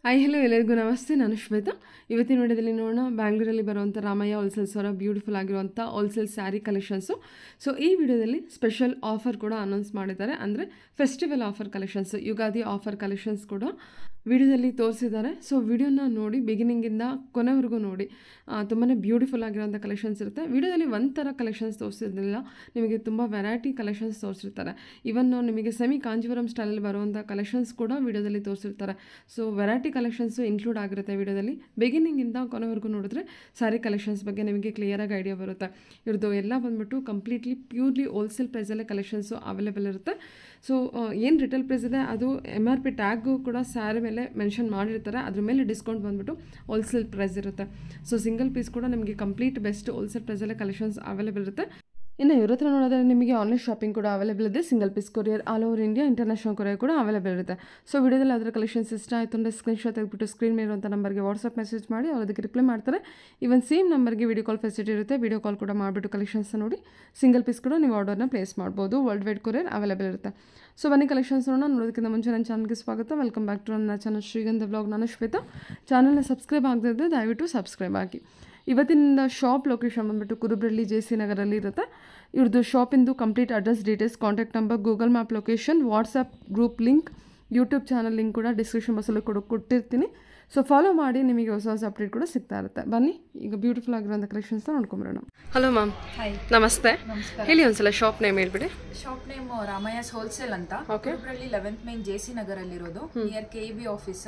Hi hello ಎಲ್ಲರಿಗೂ ನಮಸ್ತೆ ನಾನು ಶ್ವೇತಾ ಇವತ್ತಿನ ವಿಡಿಯೋದಲ್ಲಿ ನೋಡೋಣ ಬ್ಯಾಂಗ್ಳೂರಲ್ಲಿ ಬರುವಂಥ ರಾಮಯ್ಯ ಹೋಲ್ಸೇಲ್ಸ್ ಅವರ ಬ್ಯೂಟಿಫುಲ್ ಆಗಿರುವಂಥ ಹೋಲ್ಸೇಲ್ ಸ್ಯಾರಿ ಕಲೆಕ್ಷನ್ಸು ಸೊ ಈ ವಿಡಿಯೋದಲ್ಲಿ ಸ್ಪೆಷಲ್ ಆಫರ್ ಕೂಡ ಅನೌನ್ಸ್ ಮಾಡಿದ್ದಾರೆ ಅಂದರೆ festival offer collections Ugadi offer collections ಕೂಡ ವಿಡಿಯೋದಲ್ಲಿ ತೋರಿಸಿದ್ದಾರೆ ಸೊ ವಿಡಿಯೋನ ನೋಡಿ ಬಿಗಿನಿಂಗಿಂದ ಕೊನೆವರೆಗೂ ನೋಡಿ ತುಂಬಾ ಬ್ಯೂಟಿಫುಲ್ ಆಗಿರೋಂಥ ಕಲೆಕ್ಷನ್ಸ್ ಇರುತ್ತೆ ವಿಡಿಯೋದಲ್ಲಿ ಒಂಥರ ಕಲೆಕ್ಷನ್ಸ್ ತೋರಿಸಿದ್ದಿಲ್ಲ ನಿಮಗೆ ತುಂಬ ವೆರೈಟಿ ಕಲೆಕ್ಷನ್ಸ್ ತೋರಿಸಿರ್ತಾರೆ ಇವನ್ ನಿಮಗೆ ಸೆಮಿ ಕಾಂಜೀವರಂ ಸ್ಟೈಲಲ್ಲಿ ಬರುವಂಥ ಕಲೆಕ್ಷನ್ಸ್ ಕೂಡ ವಿಡಿಯೋದಲ್ಲಿ ತೋರಿಸಿರ್ತಾರೆ ಸೊ ವೆರೈಟಿ ಕಲೆಕ್ಷನ್ಸು ಇನ್ಕ್ಲೂಡ್ ಆಗಿರುತ್ತೆ ವಿಡಿಯೋದಲ್ಲಿ ಬಿಗಿನಿಂಗಿಂದ ಕೊನೆವರೆಗೂ ನೋಡಿದ್ರೆ ಸ್ಯಾರಿ ಕಲೆಕ್ಷನ್ಸ್ ಬಗ್ಗೆ ನಿಮಗೆ ಕ್ಲಿಯರಾಗಿ ಐಡಿಯಾ ಬರುತ್ತೆ ಇವ್ರದ್ದು ಎಲ್ಲ ಬಂದ್ಬಿಟ್ಟು ಕಂಪ್ಲೀಟ್ಲಿ ಪ್ಯೂರ್ಲಿ ಹೋಲ್ಸೇಲ್ ಪ್ರೈಸಲ್ಲೇ ಕಲೆಕ್ಷನ್ಸು ಅವೈಲೇಬಲ್ ಇರುತ್ತೆ ಸೊ ಏನು ರಿಟೇಲ್ ಪ್ರೈಸ್ ಇದೆ ಅದು ಎಮ್ ಆರ್ ಪಿ ಟ್ಯಾಗು ಕೂಡ ಸ್ಯಾರಿ ಮೇಲೆ ಮೆನ್ಷನ್ ಮಾಡಿರ್ತಾರೆ ಅದ್ರ ಮೇಲೆ ಡಿಸ್ಕೌಂಟ್ ಬಂದ್ಬಿಟ್ಟು ಹೋಲ್ಸೇಲ್ ಪ್ರೈಸ್ ಇರುತ್ತೆ ಸೊ ಸಿಂಗಲ್ ಪೀಸ್ ಕೂಡ ನಿಮಗೆ ಕಂಪ್ಲೀಟ್ ಬೆಸ್ಟ್ ಹೋಲ್ಸೇಲ್ ಪ್ರೈಸಲ್ಲೇ ಕಲೆಕ್ಷನ್ಸ್ ಅವೈಲೇಬಲ್ ಇರುತ್ತೆ ಇನ್ನು ಇವ್ರ ಹತ್ರ ನೋಡಿದ್ರೆ ನಿಮಗೆ ಆನ್ಲೈನ್ ಶಾಪಿಂಗ್ ಕೂಡ ಅವೈಲೇಬಲ್ ಇದೆ single piece courier all over India international courier ಕೂಡ ಅವೈಲೇಬಲ್ ಇರುತ್ತೆ ಸೊ ವಿಡಿಯೋದಲ್ಲಿ ಅದರ ಕಲೆಕ್ಷನ್ಸ್ ಇಷ್ಟ ಆಯಿತು ಅಂದರೆ ಸ್ಕ್ರೀನ್ಶಾಟ್ ತೆಗೆದುಬಿಟ್ಟು ಸ್ಕ್ರೀನ್ ಮೇಲೆ ಇರುವಂಥ ನಂಬರ್ಗೆ ವಾಟ್ಸಪ್ ಮೆಸೇಜ್ ಮಾಡಿ ಅವ್ರು ಅದಕ್ಕೆ ರಿಪ್ಲೈ ಮಾಡ್ತಾರೆ ಇವನ್ ಸೇಮ್ ನಂಬರ್ಗೆ ವಿಡಿಯೋ ಕಾಲ್ ಫೆಸಿಲಿಟಿ ಇರುತ್ತೆ ವಿಡಿಯೋ ಕಾಲ್ ಕೂಡ ಮಾಡಿಬಿಟ್ಟು ಕಲೆಕ್ಷನ್ಸ್ ನೋಡಿ ಸಿಂಗಲ್ ಪೀಸ್ ಕೂಡ ನೀವು ಆರ್ಡರ್ನ ಪ್ಲೇಸ್ ಮಾಡ್ಬೋದು ವರ್ಲ್ಡ್ ವೈಡ್ ಕೊರಿಯರ್ ಅವೈಲೇಬಲ್ ಇರುತ್ತೆ ಸೊ ಬನ್ನಿ ಕಲೆಕ್ಷನ್ಸ್ ನೋಡೋಣ ನೋಡೋದಕ್ಕಿಂತ ಮುಂಚೆ ನನ್ನ ಚಾನಲ್ಗೆ ಸ್ವಾಗತ ವೆಲ್ಕಮ್ ಬ್ಯಾಕ್ ಟು ನನ್ನ ಚಾನಲ್ ಶ್ರೀಗಂಧ ಬ್ಲಾಗ್ ನಾನು ಶ್ವೇತಾ ಚಾನಲ್ನ ಸಬ್ಸ್ಕ್ರೈಬ್ ಆಗದಿದ್ದರೆ ದಯವಿಟ್ಟು ಸಬ್ಸ್ಕ್ರೈಬ್ ಆಗಿ ಇವತ್ತಿನ ಶಾಪ್ ಲೊಕೇಶನ್ ಬಂದುಬಿಟ್ಟು ಕುರುಬ್ರಳ್ಳಿ ಜೆ ಸಿ ನಗರಲ್ಲಿ ಇರುತ್ತೆ ಇವ್ರದ್ದು ಶಾಪಿಂದು complete address details contact number Google map location WhatsApp group link YouTube channel link ಕೂಡ ಡಿಸ್ಕ್ರಿಪ್ಷನ್ ಬಾಕ್ಸಲ್ಲಿ ಕೂಡ ಕೊಟ್ಟಿರ್ತೀನಿ ಸೊ ಫಾಲೋ ಮಾಡಿ ನಿಮಗೆ ಹೊಸ ಹೊಸ ಅಪ್ಡೇಟ್ ಕೂಡ ಸಿಗ್ತಾ ಇರುತ್ತೆ ಬನ್ನಿ ಈಗ ಬ್ಯೂಟಿಫುಲ್ ಆಗಿರೋಂಥ ಕಲೆಕ್ಷನ್ಸ್ನ ನೋಡ್ಕೊಂಬರೋಣ ಹಲೋ ಮ್ಯಾಮ್ ಹಾಯ್ ನಮಸ್ತೆ ನಮಸ್ಕಾರ ಹೇಳಿ ಒಂದ್ಸಲ ಶಾಪ್ ನೇಮ್ ಹೇಳ್ಬಿಡಿ ಶಾಪ್ ನೇಮ್ ರಾಮಯ್ಯಸ್ ಹೋಲ್ಸೇಲ್ ಅಂತ Kurubarahalli eleventh main J C Nagar ಅಲ್ಲಿರೋದು ನಿಯರ್ ಕೆ ಬಿ ಆಫೀಸ್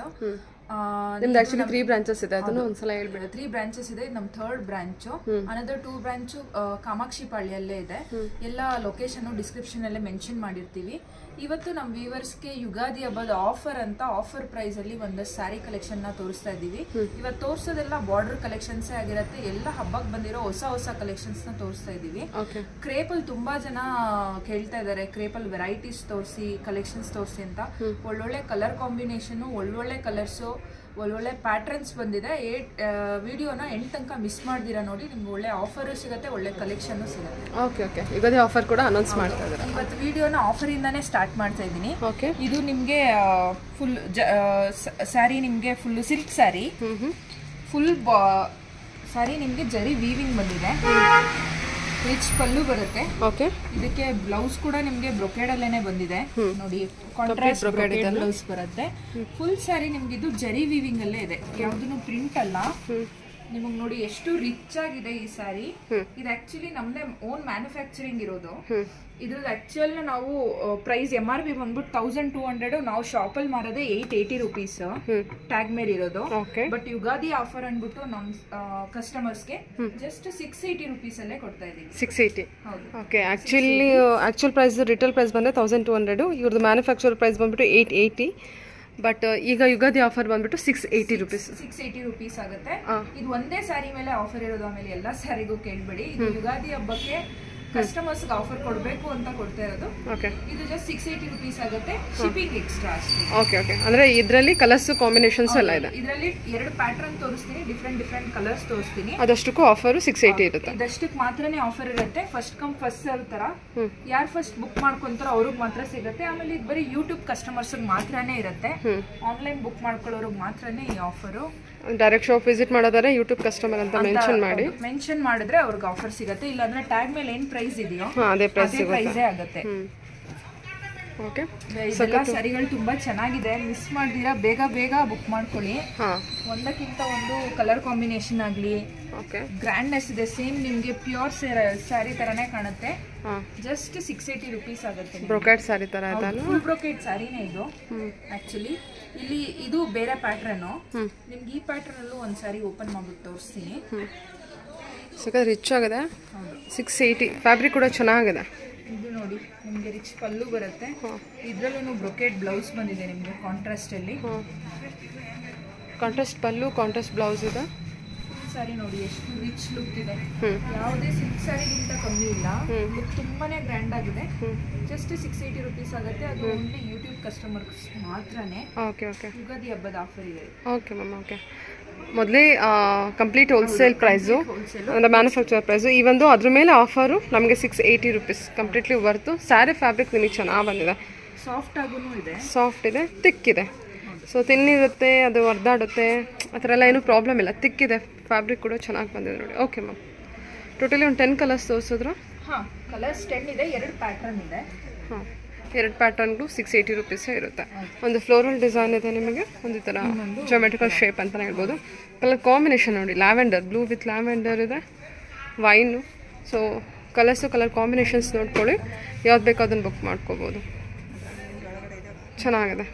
ನಿಮ್ದು ಆ್ಯಕ್ಚುಲಿ ತ್ರೀ ಬ್ರಾಂಚಸ್ ಇದೆ ಅದನ್ನು ಒಂದ್ಸಲ ಹೇಳ್ಬಿಡಿ ತ್ರೀ ಬ್ರಾಂಚಸ್ ಇದೆ ನಮ್ third branch another two branch Kamakshi ಪಾಳ್ಯಲ್ಲೇ ಇದೆ ಎಲ್ಲ ಲೊಕೇಶನ್ ಡಿಸ್ಕ್ರಿಪ್ಷನ್ ಅಲ್ಲೇ ಮೆನ್ಷನ್ ಮಾಡಿರ್ತೀವಿ ಇವತ್ತು ನಮ್ಮ ವ್ಯೂವರ್ಸ್ಗೆ ಯುಗಾದಿ ಹಬ್ಬದ ಆಫರ್ ಅಂತ ಆಫರ್ ಪ್ರೈಸ್ ಅಲ್ಲಿ ಒಂದಷ್ಟು ಸ್ಯಾರಿ ಕಲೆಕ್ಷನ್ ನ ತೋರಿಸ್ತಾ ಇದೀವಿ ಇವತ್ತು ತೋರಿಸೋದೆಲ್ಲ ಬಾರ್ಡರ್ ಕಲೆಕ್ಷನ್ಸ್ ಆಗಿರತ್ತೆ ಎಲ್ಲ ಹಬ್ಬಕ್ಕೆ ಬಂದಿರೋ ಹೊಸ ಹೊಸ ಕಲೆಕ್ಷನ್ಸ್ ನ ತೋರಿಸ್ತಾ ಇದೀವಿ ಓಕೆ ಕ್ರೇಪಲ್ ತುಂಬಾ ಜನ ಕೇಳ್ತಾ ಇದ್ದಾರೆ ಕ್ರೇಪಲ್ ವೆರೈಟೀಸ್ ತೋರಿಸಿ ಕಲೆಕ್ಷನ್ಸ್ ತೋರಿಸಿ ಅಂತ ಒಳ್ಳೊಳ್ಳೆ ಕಲರ್ ಕಾಂಬಿನೇಷನ್ ಒಳ್ಳೊಳ್ಳೆ ಕಲರ್ಸು ಒಳ್ಳೊಳ್ಳೆ ಪ್ಯಾಟರ್ನ್ಸ್ ಬಂದಿದೆ ಏಟ್ ವಿಡಿಯೋನ ಎಂಟು ತನಕ ಮಿಸ್ ಮಾಡ್ದಿರಾ ನೋಡಿ ನಿಮ್ಗೆ ಒಳ್ಳೆ ಆಫರು ಸಿಗುತ್ತೆ ಒಳ್ಳೆ ಕಲೆಕ್ಷನ್ನು ಸಿಗುತ್ತೆ ಓಕೆ ಓಕೆ ಯುಗಾದಿ ಆಫರ್ ಕೂಡ ಅನೌನ್ಸ್ ಮಾಡ್ತಾ ಇದ್ದಾರೆ ಇವತ್ತು ವಿಡಿಯೋನ ಆಫರಿಂದಾನೇ ಸ್ಟಾರ್ಟ್ ಮಾಡ್ತಾ ಇದ್ದೀನಿ ಓಕೆ ಇದು ನಿಮಗೆ ಫುಲ್ ಸ್ಯಾರಿ ನಿಮಗೆ full silk sari full sari ನಿಮಗೆ ಜರಿ ವೀವಿಂಗ್ ಬಂದಿದೆ ರಿಚ್ ಪಲ್ಲು ಬರುತ್ತೆ ಓಕೆ ಇದಕ್ಕೆ ಬ್ಲೌಸ್ ಕೂಡ ನಿಮ್ಗೆ ಬ್ರೊಕೇಡ್ ಅಲ್ಲೇನೆ ಬಂದಿದೆ ನೋಡಿ ಕಾಂಟ್ರಾಸ್ಟ್ ಬ್ರೊಕೇಡ್ ಬ್ಲೌಸ್ ಬರುತ್ತೆ ಫುಲ್ ಸ್ಯಾರಿ ನಿಮ್ಗೆ ಇದು ಜರಿ ವೀವಿಂಗ್ ಅಲ್ಲೇ ಇದೆ ಯಾವ್ದು ಪ್ರಿಂಟ್ ಅಲ್ಲ ನಿಮಗ್ ನೋಡಿ ಎಷ್ಟು ರಿಚ್ ಆಗಿದೆ ಈ ಸ್ಯಾರಿ ಇದು ಆಕ್ಚುಲಿ ನಮ್ದೇ ಓನ್ ಮ್ಯಾನುಫ್ಯಾಕ್ಚರಿಂಗ್ ಇರೋದು ಇದ್ರದ್ದು ಆಕ್ಚುಯಲ್ ನಾವು ಪ್ರೈಸ್ ಎಂ ಆರ್ ಪಿ ಬಂದ್ಬಿಟ್ಟು ತೌಸಂಡ್ ಟೂ ಹಂಡ್ರೆಡ್ ನಾವು ಶಾಪಲ್ಲಿ ಮಾರೋದೇ ಏಯ್ಟ್ ಏಯ್ಟಿ ರುಪೀಸ್ ಟ್ಯಾಗ್ ಮೇಲೆ ಇರೋದು ಓಕೆ ಬಟ್ ಯುಗಾದಿ ಆಫರ್ ಅಂದ್ಬಿಟ್ಟು ನಮ್ ಕಸ್ಟಮರ್ಸ್ಗೆ ಜಸ್ಟ್ ಸಿಕ್ಸ್ ಏಯ್ಟಿ ರುಪೀಸ್ ಅಲ್ಲೇ ಕೊಡ್ತಾ ಇದೀವಿ ಸಿಕ್ಸ್ ಏಯ್ಟಿ ಹೌದು okay actually actual price retail price ಬಂದರೆ ತೌಸಂಡ್ ಟು ಹಂಡ್ರೆಡು ಇವ್ರದ್ದು ಮ್ಯಾನುಫ್ಯಾಕ್ಚರ್ ಪ್ರೈಸ್ ಬಂದ್ಬಿಟ್ಟು ಏಯ್ಟ್ ಏಯ್ಟಿ ಬಟ್ ಈಗ ಯುಗಾದಿ ಆಫರ್ ಬಂದ್ಬಿಟ್ಟು six eighty rupees six eighty rupees ಆಗುತ್ತೆ ಹಾ. ಇದು ಒಂದೇ ಸ್ಯಾರಿ ಮೇಲೆ ಆಫರ್ ಇರೋದು ಆಮೇಲೆ ಎಲ್ಲಾ ಸ್ಯಾರಿಗೂ ಕೇಳ್ಬೇಡಿ ಇದು ಯುಗಾದಿ ಹಬ್ಬಕ್ಕೆ ಕಸ್ಟಮರ್ಸ್ ಆಫರ್ ಕೊಡ್ಬೇಕು ಅಂತ ಕೊಡ್ತಾ ಇರೋದು ಓಕೆ ಇದು ಜಸ್ಟ್ ಸಿಕ್ಸ್ ಏಯ್ಟಿ ರುಪೀಸ್ ಆಗುತ್ತೆ ಶಿಪ್ಪಿಂಗ್ ಎಕ್ಸ್ಟ್ರಾ ಅಷ್ಟೇ ಓಕೆ ಓಕೆ ಅಂದರೆ ಇದರಲ್ಲಿ ಕಲರ್ಸು ಕಾಂಬಿನೇಷನ್ಸ್ ಎಲ್ಲ ಇದೆ ಇದರಲ್ಲಿ ಎರಡು ಪ್ಯಾಟರ್ನ್ ತೋರಿಸ್ತೀನಿ ಡಿಫ್ರೆಂಟ್ ಡಿಫ್ರೆಂಟ್ ಕಲರ್ಸ್ ತೋರಿಸ್ತೀನಿ ಅದಷ್ಟಕ್ಕೂ ಆಫರು ಸಿಕ್ಸ್ ಏಯ್ಟಿ ಇರುತ್ತೆ ಇದಷ್ಟಕ್ಕೆ ಮಾತ್ರನೇ ಆಫರ್ ಇರುತ್ತೆ ಫಸ್ಟ್ ಕಮ್ ಫಸ್ಟ್ ಸರ್ವ್ ತರ ಯಾರು ಫಸ್ಟ್ ಬುಕ್ ಮಾಡ್ಕೊಂತಾರೋ ಅವ್ರಿಗೆ ಮಾತ್ರ ಸಿಗುತ್ತೆ ಆಮೇಲೆ ಇದು ಬರೀ ಯೂಟ್ಯೂಬ್ ಕಸ್ಟಮರ್ಸ್ ಮಾತ್ರನೇ ಇರುತ್ತೆ ಆನ್ಲೈನ್ ಬುಕ್ ಮಾಡ್ಕೊಳ್ಳೋರಿಗೆ ಮಾತ್ರನೇ ಈ ಆಫರು ಡೈರೆಕ್ಟ್ ಶಾಪ್ ವಿಸಿಟ್ ಮಾಡೋದಾದ್ರೆ ಯೂಟ್ಯೂಬ್ ಕಸ್ಟಮರ್ ಅಂತ ಮೆನ್ಷನ್ ಮಾಡಿ ಮೆನ್ಷನ್ ಮಾಡಿದ್ರೆ ಅವ್ರಿಗೆ ಆಫರ್ ಸಿಗುತ್ತೆ ಇಲ್ಲಾಂದ್ರೆ ಟ್ಯಾಗ್ ಮೇಲೆ ಏನ್ ಪ್ರೈಸ್ ಇದೆಯೋ ಹಾಂ ಅದೇ ಪ್ರೈಸ್ ಅದೇ ಪ್ರೈಸೇ ಆಗುತ್ತೆ ಓಕೆ ಇದೆಲ್ಲ ಸರಿಗಳು ತುಂಬಾ ಚೆನ್ನಾಗಿದೆ ಮಿಸ್ ಮಾಡ್ದಿರಾ ಬೇಗ ಬೇಗ ಬುಕ್ ಮಾಡ್ಕೊಳ್ಳಿ ಹಾಂ ಒಂದಕ್ಕಿಂತ ಒಂದು ಕಲರ್ ಕಾಂಬಿನೇಷನ್ ಆಗಲಿ ಓಕೆ ಗ್ರ್ಯಾಂಡ್ನೆಸ್ ಇದೆ ಸೇಮ್ ನಿಮಗೆ ಪ್ಯೂರ್ ಸ್ಯಾರಿ ತರನೇ ಕಾಣುತ್ತೆ ಹಾಂ ಜಸ್ಟ್ ಸಿಕ್ಸ್ ಏಯ್ಟಿ ರುಪೀಸ್ ಆಗುತ್ತೆ ಬ್ರೊಕ್ಯಾಟ್ ಸ್ಯಾರಿ ಥರ ಆಯ್ತಾ ಫುಲ್ ಬ್ರೊಕೇಟ್ ಸ್ಯಾರಿನೇ ಇದು ಆಕ್ಚುಲಿ ಇಲ್ಲಿ ಇದು ಬೇರೆ ಪ್ಯಾಟ್ರನ್ ನಿಮ್ಗೆ ಈ ಪ್ಯಾಟ್ರನ್ ಅಲ್ಲೂ ಒಂದ್ ಸಾರಿ ಓಪನ್ ಮಾಡ್ಬಿಟ್ಟು ತೋರಿಸ್ತೀನಿ ಸಿಗೋದು ರಿಚ್ ಆಗಿದೆ ಹೌದು ಸಿಕ್ಸ್ ಏಯ್ಟಿ ಫ್ಯಾಬ್ರಿಕ್ ಕೂಡ ಚೆನ್ನಾಗಿದೆ ಇದು ನೋಡಿ ನಿಮ್ಗೆ ರಿಚ್ ಪಲ್ಲು ಬರುತ್ತೆ ಇದ್ರಲ್ಲೂ ಬ್ರೊಕೇಟ್ ಬ್ಲೌಸ್ ಬಂದಿದೆ ನಿಮ್ಗೆ ಕಾಂಟ್ರಾಸ್ಟ್ ಅಲ್ಲಿ ಕಾಂಟ್ರಾಸ್ಟ್ ಪಲ್ಲು ಕಾಂಟ್ರಾಸ್ಟ್ ಬ್ಲೌಸ್ ಇದೆ ಸಾರಿ ನೋಡಿ ಎಷ್ಟು ರಿಚ್ ಲುಕ್ ಇದೆ ಹ್ಮ್. ಯಾವುದೇ ಸಿಲ್ಕ್ ಸ್ಯಾರಿಗಿಂತ ಕಮ್ಮಿ ಇಲ್ಲ ಲುಕ್ ತುಂಬಾನೇ ಗ್ರ್ಯಾಂಡ್ ಆಗಿದೆ ಜಸ್ಟ್ ಸಿಕ್ಸ್ ಏಯ್ಟಿ ರುಪೀಸ್ ಆಗುತ್ತೆ ಅದು ಓನ್ಲಿ ಯೂಟ್ಯೂಬ್ ಕಸ್ಟಮರ್ಸ್ ಮಾತ್ರನೇ ಓಕೆ ಓಕೆ ಯುಗಾದಿ ಹಬ್ಬದ ಆಫರ್ ಇದೆ ಓಕೆ ಮ್ಯಾಮ್ ಓಕೆ ಮೊದಲೇ ಕಂಪ್ಲೀಟ್ ಹೋಲ್ಸೇಲ್ ಪ್ರೈಸು ಅಂದರೆ ಮ್ಯಾನುಫ್ಯಾಕ್ಚರ್ ಪ್ರೈಸು ಈ ಒಂದು ಅದ್ರ ಮೇಲೆ ಆಫರು ನಮಗೆ six eighty rupees completely worth sari fabric ನಿಮಗೆ ಚೆನ್ನಾಗಿ ಬಂದಿದೆ ಸಾಫ್ಟ್ ಆಗೂ ಇದೆ ಸಾಫ್ಟ್ ಇದೆ ತಿಕ್ ಇದೆ ಸೊ ತಿನ್ನಿರುತ್ತೆ ಅದು ಹೊರ್ದಾಡುತ್ತೆ ಆ ಥರ ಎಲ್ಲ ಏನೂ ಪ್ರಾಬ್ಲಮ್ ಇಲ್ಲ ತಿಕ್ಕಿದೆ ಫ್ಯಾಬ್ರಿಕ್ ಕೂಡ ಚೆನ್ನಾಗಿ ಬಂದಿದೆ ನೋಡಿ ಓಕೆ ಮ್ಯಾಮ್ ಟೋಟಲಿ ಒಂದು ಟೆನ್ ಕಲರ್ಸ್ ತೋರಿಸಿದ್ರು ಹಾ ಕಲರ್ಸ್ ಟೆನ್ ಇದೆ ಎರಡು ಪ್ಯಾಟರ್ನ್ ಇದೆ ಹಾಂ ಎರಡು ಪ್ಯಾಟರ್ನ್ಗೂ ಸಿಕ್ಸ್ ಏಯ್ಟಿ ರುಪೀಸೇ ಇರುತ್ತೆ ಒಂದು ಫ್ಲೋರಲ್ ಡಿಸೈನ್ ಇದೆ ನಿಮಗೆ ಒಂದು ಈ ಥರ ಜೊಮೆಟ್ರಿಕಲ್ ಶೇಪ್ ಅಂತಲೇ ಹೇಳ್ಬೋದು ಕಲರ್ ಕಾಂಬಿನೇಷನ್ ನೋಡಿ ಲ್ಯಾವೆಂಡರ್ ಬ್ಲೂ ವಿತ್ ಲ್ಯಾವೆಂಡರ್ ಇದೆ wine so colours colour combinations ನೋಡ್ಕೊಳ್ಳಿ ಯಾವ್ದು ಬೇಕೋ ಅದನ್ನು ಬುಕ್ ಮಾಡ್ಕೋಬೋದು ಚೆನ್ನಾಗಿದೆ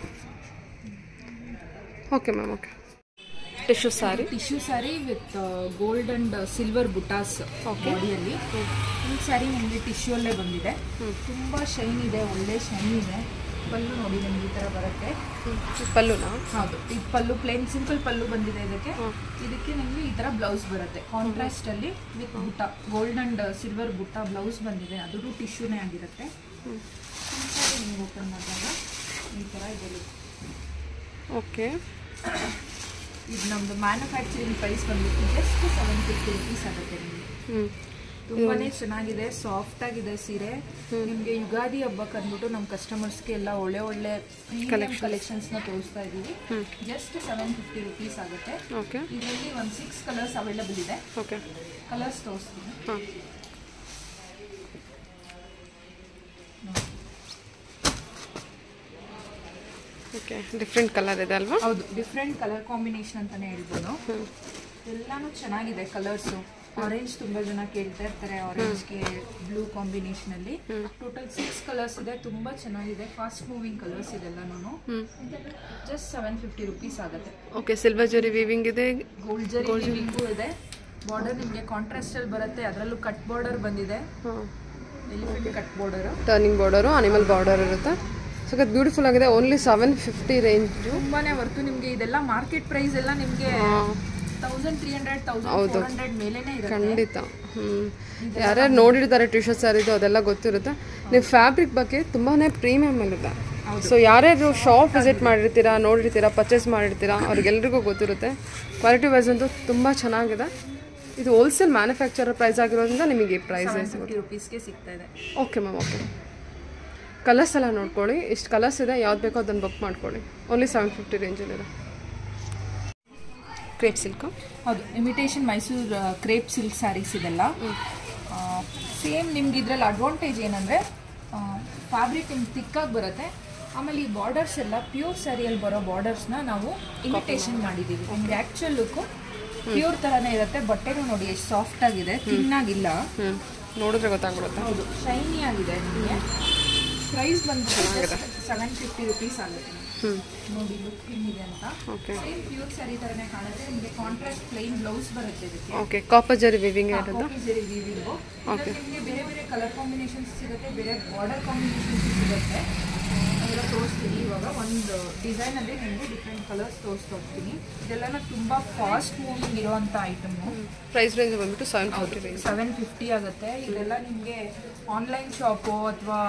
okay ma'am okay tissue sari tissue sari with gold and silver ಬುಟಾಸ್ ಬಾಡಿಯಲ್ಲಿ ಈ ಸ್ಯಾರಿ ನಿಮಗೆ ಟಿಶ್ಯೂ ಅಲ್ಲೇ ಬಂದಿದೆ ತುಂಬಾ ಶೈನ್ ಇದೆ ಒಳ್ಳೆ ಶೈನ್ ಇದೆ ಪಲ್ಲು ನೋಡಿ ನಿಮ್ಗೆ ಈ ತರ ಬರುತ್ತೆ ಪಲ್ಲುನಾ ಹೌದು ಈ ಪಲ್ಲು ಪ್ಲೇನ್ ಸಿಂಪಲ್ ಪಲ್ಲು ಬಂದಿದೆ ಇದಕ್ಕೆ ಇದಕ್ಕೆ ನಿಮಗೆ ಈ ತರ ಬ್ಲೌಸ್ ಬರುತ್ತೆ ಕಾಂಟ್ರಾಸ್ಟ್ ಅಲ್ಲಿ ವಿತ್ ಬುಟ್ಟ ಗೋಲ್ಡ್ ಅಂಡ್ ಸಿಲ್ವರ್ ಬುಟ್ಟ ಬ್ಲೌಸ್ ಬಂದಿದೆ ಅದು ಟಿಶ್ಯೂನೇ ಆಗಿರುತ್ತೆ ನಿಮ್ಗೆ ಓಪನ್ ಮಾಡಿದಾಗ ಈ ತರ ಇದೆ look. ಓಕೆ ಇದು ನಮ್ದು ಮ್ಯಾನುಫ್ಯಾಕ್ಚರಿಂಗ್ ಪ್ರೈಸ್ ಬಂದ್ಬಿಟ್ಟು ಜಸ್ಟ್ ಸೆವೆನ್ ಫಿಫ್ಟಿ ರುಪೀಸ್ ಆಗುತ್ತೆ ನಿಮಗೆ ಹ್ಞೂ ತುಂಬಾನೇ ಚೆನ್ನಾಗಿದೆ ಸಾಫ್ಟ್ ಆಗಿದೆ ಸೀರೆ ನಿಮ್ಗೆ ಯುಗಾದಿ ಹಬ್ಬಕ್ಕೆ ಅಂದ್ಬಿಟ್ಟು ನಮ್ಮ ಕಸ್ಟಮರ್ಸ್ಗೆ ಎಲ್ಲ ಒಳ್ಳೆ ಒಳ್ಳೆ ಕಲೆಕ್ಷನ್ಸ್ ನ ತೋರಿಸ್ತಾ ಇದೀವಿ ಜಸ್ಟ್ ಸೆವೆನ್ ಫಿಫ್ಟಿ ರುಪೀಸ್ ಆಗುತ್ತೆ ಓಕೆ ಇದರಲ್ಲಿ ಒಂದು ಸಿಕ್ಸ್ ಕಲರ್ಸ್ ಅವೈಲಬಲ್ ಇದೆ ಓಕೆ ಕಲರ್ಸ್ ತೋರಿಸ್ತೀನಿ ಹಾಂ ಓಕೆ ಡಿಫ್ರೆಂಟ್ ಕಲರ್ ಇದೆ ಅಲ್ವಾ ಹೌದು ಡಿಫ್ರೆಂಟ್ ಕಲರ್ ಕಾಂಬಿನೇಷನ್ ಅಂತಾನೆ ಹೇಳ್ಬೋದು ಎಲ್ಲಾನು ಚೆನ್ನಾಗಿದೆ ಕಲರ್ಸು ಆರೆಂಜ್ ತುಂಬಾ ಜನ ಕೇಳ್ತಾ ಇರ್ತಾರೆ ಆರೆಂಜ್ಗೆ ಬ್ಲೂ ಕಾಂಬಿನೇಷನ್ ಅಲ್ಲಿ ಟೋಟಲ್ ಸಿಕ್ಸ್ ಕಲರ್ಸ್ ಇದೆ ತುಂಬಾ ಚೆನ್ನಾಗಿದೆ ಫಾಸ್ಟ್ ಮೂವಿಂಗ್ ಕಲರ್ಸ್ ಇದೆಲ್ಲಾನು ಜಸ್ಟ್ ಸೆವೆನ್ ಫಿಫ್ಟಿ ರುಪೀಸ್ ಆಗುತ್ತೆ ಓಕೆ ಸಿಲ್ವರ್ ಜರಿ ವೀವಿಂಗ್ ಇದೆ ಗೋಲ್ಡ್ ಜರಿ weaving-ಗೂ ಇದೆ ಬಾರ್ಡರ್ ನಿಮಗೆ ಕಾಂಟ್ರಾಸ್ಟ್ ಅಲ್ಲಿ ಬರುತ್ತೆ ಅದರಲ್ಲೂ ಕಟ್ ಬಾರ್ಡರ್ ಬಂದಿದೆ ಹಾಂ elephant cut border turning border animal border ಇರುತ್ತೆ ಸೊ ಬ್ಯೂಟಿಫುಲ್ ಆಗಿದೆ ಓನ್ಲಿ ಸೆವೆನ್ ಫಿಫ್ಟಿ ರೇಂಜು ತುಂಬಾನೇ ಹೊರ್ತು ನಿಮ್ಗೆ ಇದೆಲ್ಲ ಮಾರ್ಕೆಟ್ ಪ್ರೈಸ್ ಎಲ್ಲ ನಿಮ್ಗೆ thousand three hundred thousand four hundred ಮೇಲೇನೆ ಇರುತ್ತೆ ಖಂಡಿತ ಹ್ಞೂ ಯಾರ್ಯಾರು ನೋಡಿರ್ತಾರೆ ಟಿ ಶರ್ಟ್ ಸ್ಯಾರಿದು ಅದೆಲ್ಲ ಗೊತ್ತಿರುತ್ತೆ ನೀವು ಫ್ಯಾಬ್ರಿಕ್ ಬಗ್ಗೆ ತುಂಬಾ ಪ್ರೀಮಿಯಮ್ ಇರುತ್ತೆ ಸೊ ಯಾರ್ಯಾರು ಶಾಪ್ ವಿಸಿಟ್ ಮಾಡಿರ್ತೀರಾ ನೋಡಿರ್ತೀರಾ ಪರ್ಚೇಸ್ ಮಾಡಿರ್ತೀರಾ ಅವ್ರಿಗೆಲ್ರಿಗೂ ಗೊತ್ತಿರುತ್ತೆ ಕ್ವಾಲಿಟಿ ವೈಸ್ ಅಂತೂ ತುಂಬ ಚೆನ್ನಾಗಿದೆ ಇದು ಹೋಲ್ಸೇಲ್ ಮ್ಯಾನುಫ್ಯಾಕ್ಚರ್ ಪ್ರೈಸ್ ಆಗಿರೋದ್ರಿಂದ ನಿಮಗೆ ಈ ಪ್ರೈಸ್ ಫಿಫ್ಟಿ ರುಪೀಸ್ಗೆ ಸಿಗ್ತಾ ಇದೆ ಓಕೆ ಮ್ಯಾಮ್ ಓಕೆ ಕಲರ್ಸ್ ಎಲ್ಲ ನೋಡ್ಕೊಳ್ಳಿ ಇಷ್ಟು ಕಲರ್ಸ್ ಇದೆ ಯಾವ್ದು ಬೇಕೋ ಅದನ್ನು ಬುಕ್ ಮಾಡ್ಕೊಳ್ಳಿ ಓನ್ಲಿ ಸೆವೆನ್ ಫಿಫ್ಟಿ ರೇಂಜಲ್ಲಿದೆ ಕ್ರೇಪ್ ಸಿಲ್ಕು ಹೌದು imitation Mysore crepe silk saris ಇದೆಲ್ಲ ಸೇಮ್ ನಿಮ್ಗೆ ಇದ್ರಲ್ಲಿ ಅಡ್ವಾಂಟೇಜ್ ಏನಂದರೆ ಫ್ಯಾಬ್ರಿಕ್ ನಿಮ್ಗೆ ತಿಕ್ಕಾಗಿ ಬರುತ್ತೆ ಆಮೇಲೆ ಈ ಬಾರ್ಡರ್ಸ್ ಎಲ್ಲ ಪ್ಯೂರ್ ಸ್ಯಾರಿಯಲ್ಲಿ ಬರೋ ಬಾರ್ಡರ್ಸ್ನ ನಾವು ಇಮಿಟೇಷನ್ ಮಾಡಿದ್ದೀವಿ ನಿಮ್ಗೆ ಆ್ಯಕ್ಚುಲ್ ಲುಕ್ಕು ಪ್ಯೂರ್ ಥರನೇ ಇರುತ್ತೆ ಬಟ್ಟೆನೂ ನೋಡಿ ಎಷ್ಟು ಸಾಫ್ಟ್ ಆಗಿದೆ ತಿನ್ನಾಗಿಲ್ಲ ಹ್ಞೂ ನೋಡಿದ್ರೆ ಗೊತ್ತಾಗ್ಬಿಡುತ್ತೆ ಹೌದು ಶೈನಿ ಆಗಿದೆ ನಿಮಗೆ ಪ್ರೈಸ್ ಬಂದು ಸೆವೆನ್ ಫಿಫ್ಟಿ ರುಪೀಸ್ ಆಗುತ್ತೆ ಹ್ಞೂ ನೋಡಿ ಲುಕ್ ಹೆಂಗಿದೆ ಅಂತ ಓಕೆ ಸೇಮ್ ಪ್ಯೂರ್ ಸ್ಯಾರಿ ಥರನೇ ಕಾಣುತ್ತೆ ನಿಮಗೆ ಕಾಂಟ್ರಾಸ್ಟ್ ಪ್ಲೈನ್ ಬ್ಲೌಸ್ ಬರುತ್ತೆ ಇದಕ್ಕೆ ಓಕೆ ಕಾಪರ್ ಜರಿ ವಿವಿಂಗ್ ಇರೋದು ಕಾಪಿ ವೀವಿಂಗು ನಿಮಗೆ ಬೇರೆ ಬೇರೆ ಕಲರ್ ಕಾಂಬಿನೇಷನ್ಸ್ ಸಿಗುತ್ತೆ ಬೇರೆ ಬಾರ್ಡರ್ ಕಾಂಬಿನೇಷನ್ಸ್ ಸಿಗುತ್ತೆ ಅದೆಲ್ಲ ತೋರಿಸ್ತೀನಿ ಇವಾಗ ಒಂದು ಡಿಸೈನಲ್ಲಿ ನಿಮಗೆ ಡಿಫ್ರೆಂಟ್ ಕಲರ್ಸ್ ತೋರಿಸ್ತಾ ಹೋಗ್ತೀನಿ ಇದೆಲ್ಲ ತುಂಬ ಫಾಸ್ಟ್ ಮೂವಿಂಗ್ ಇರುವಂಥ ಐಟಮು ಪ್ರೈಸ್ ರೇಂಜ್ ಬಂದ್ಬಿಟ್ಟು seven fifty range seven fifty ಆಗುತ್ತೆ ಇದೆಲ್ಲ ನಿಮಗೆ ಆನ್ಲೈನ್ ಶಾಪು ಅಥವಾ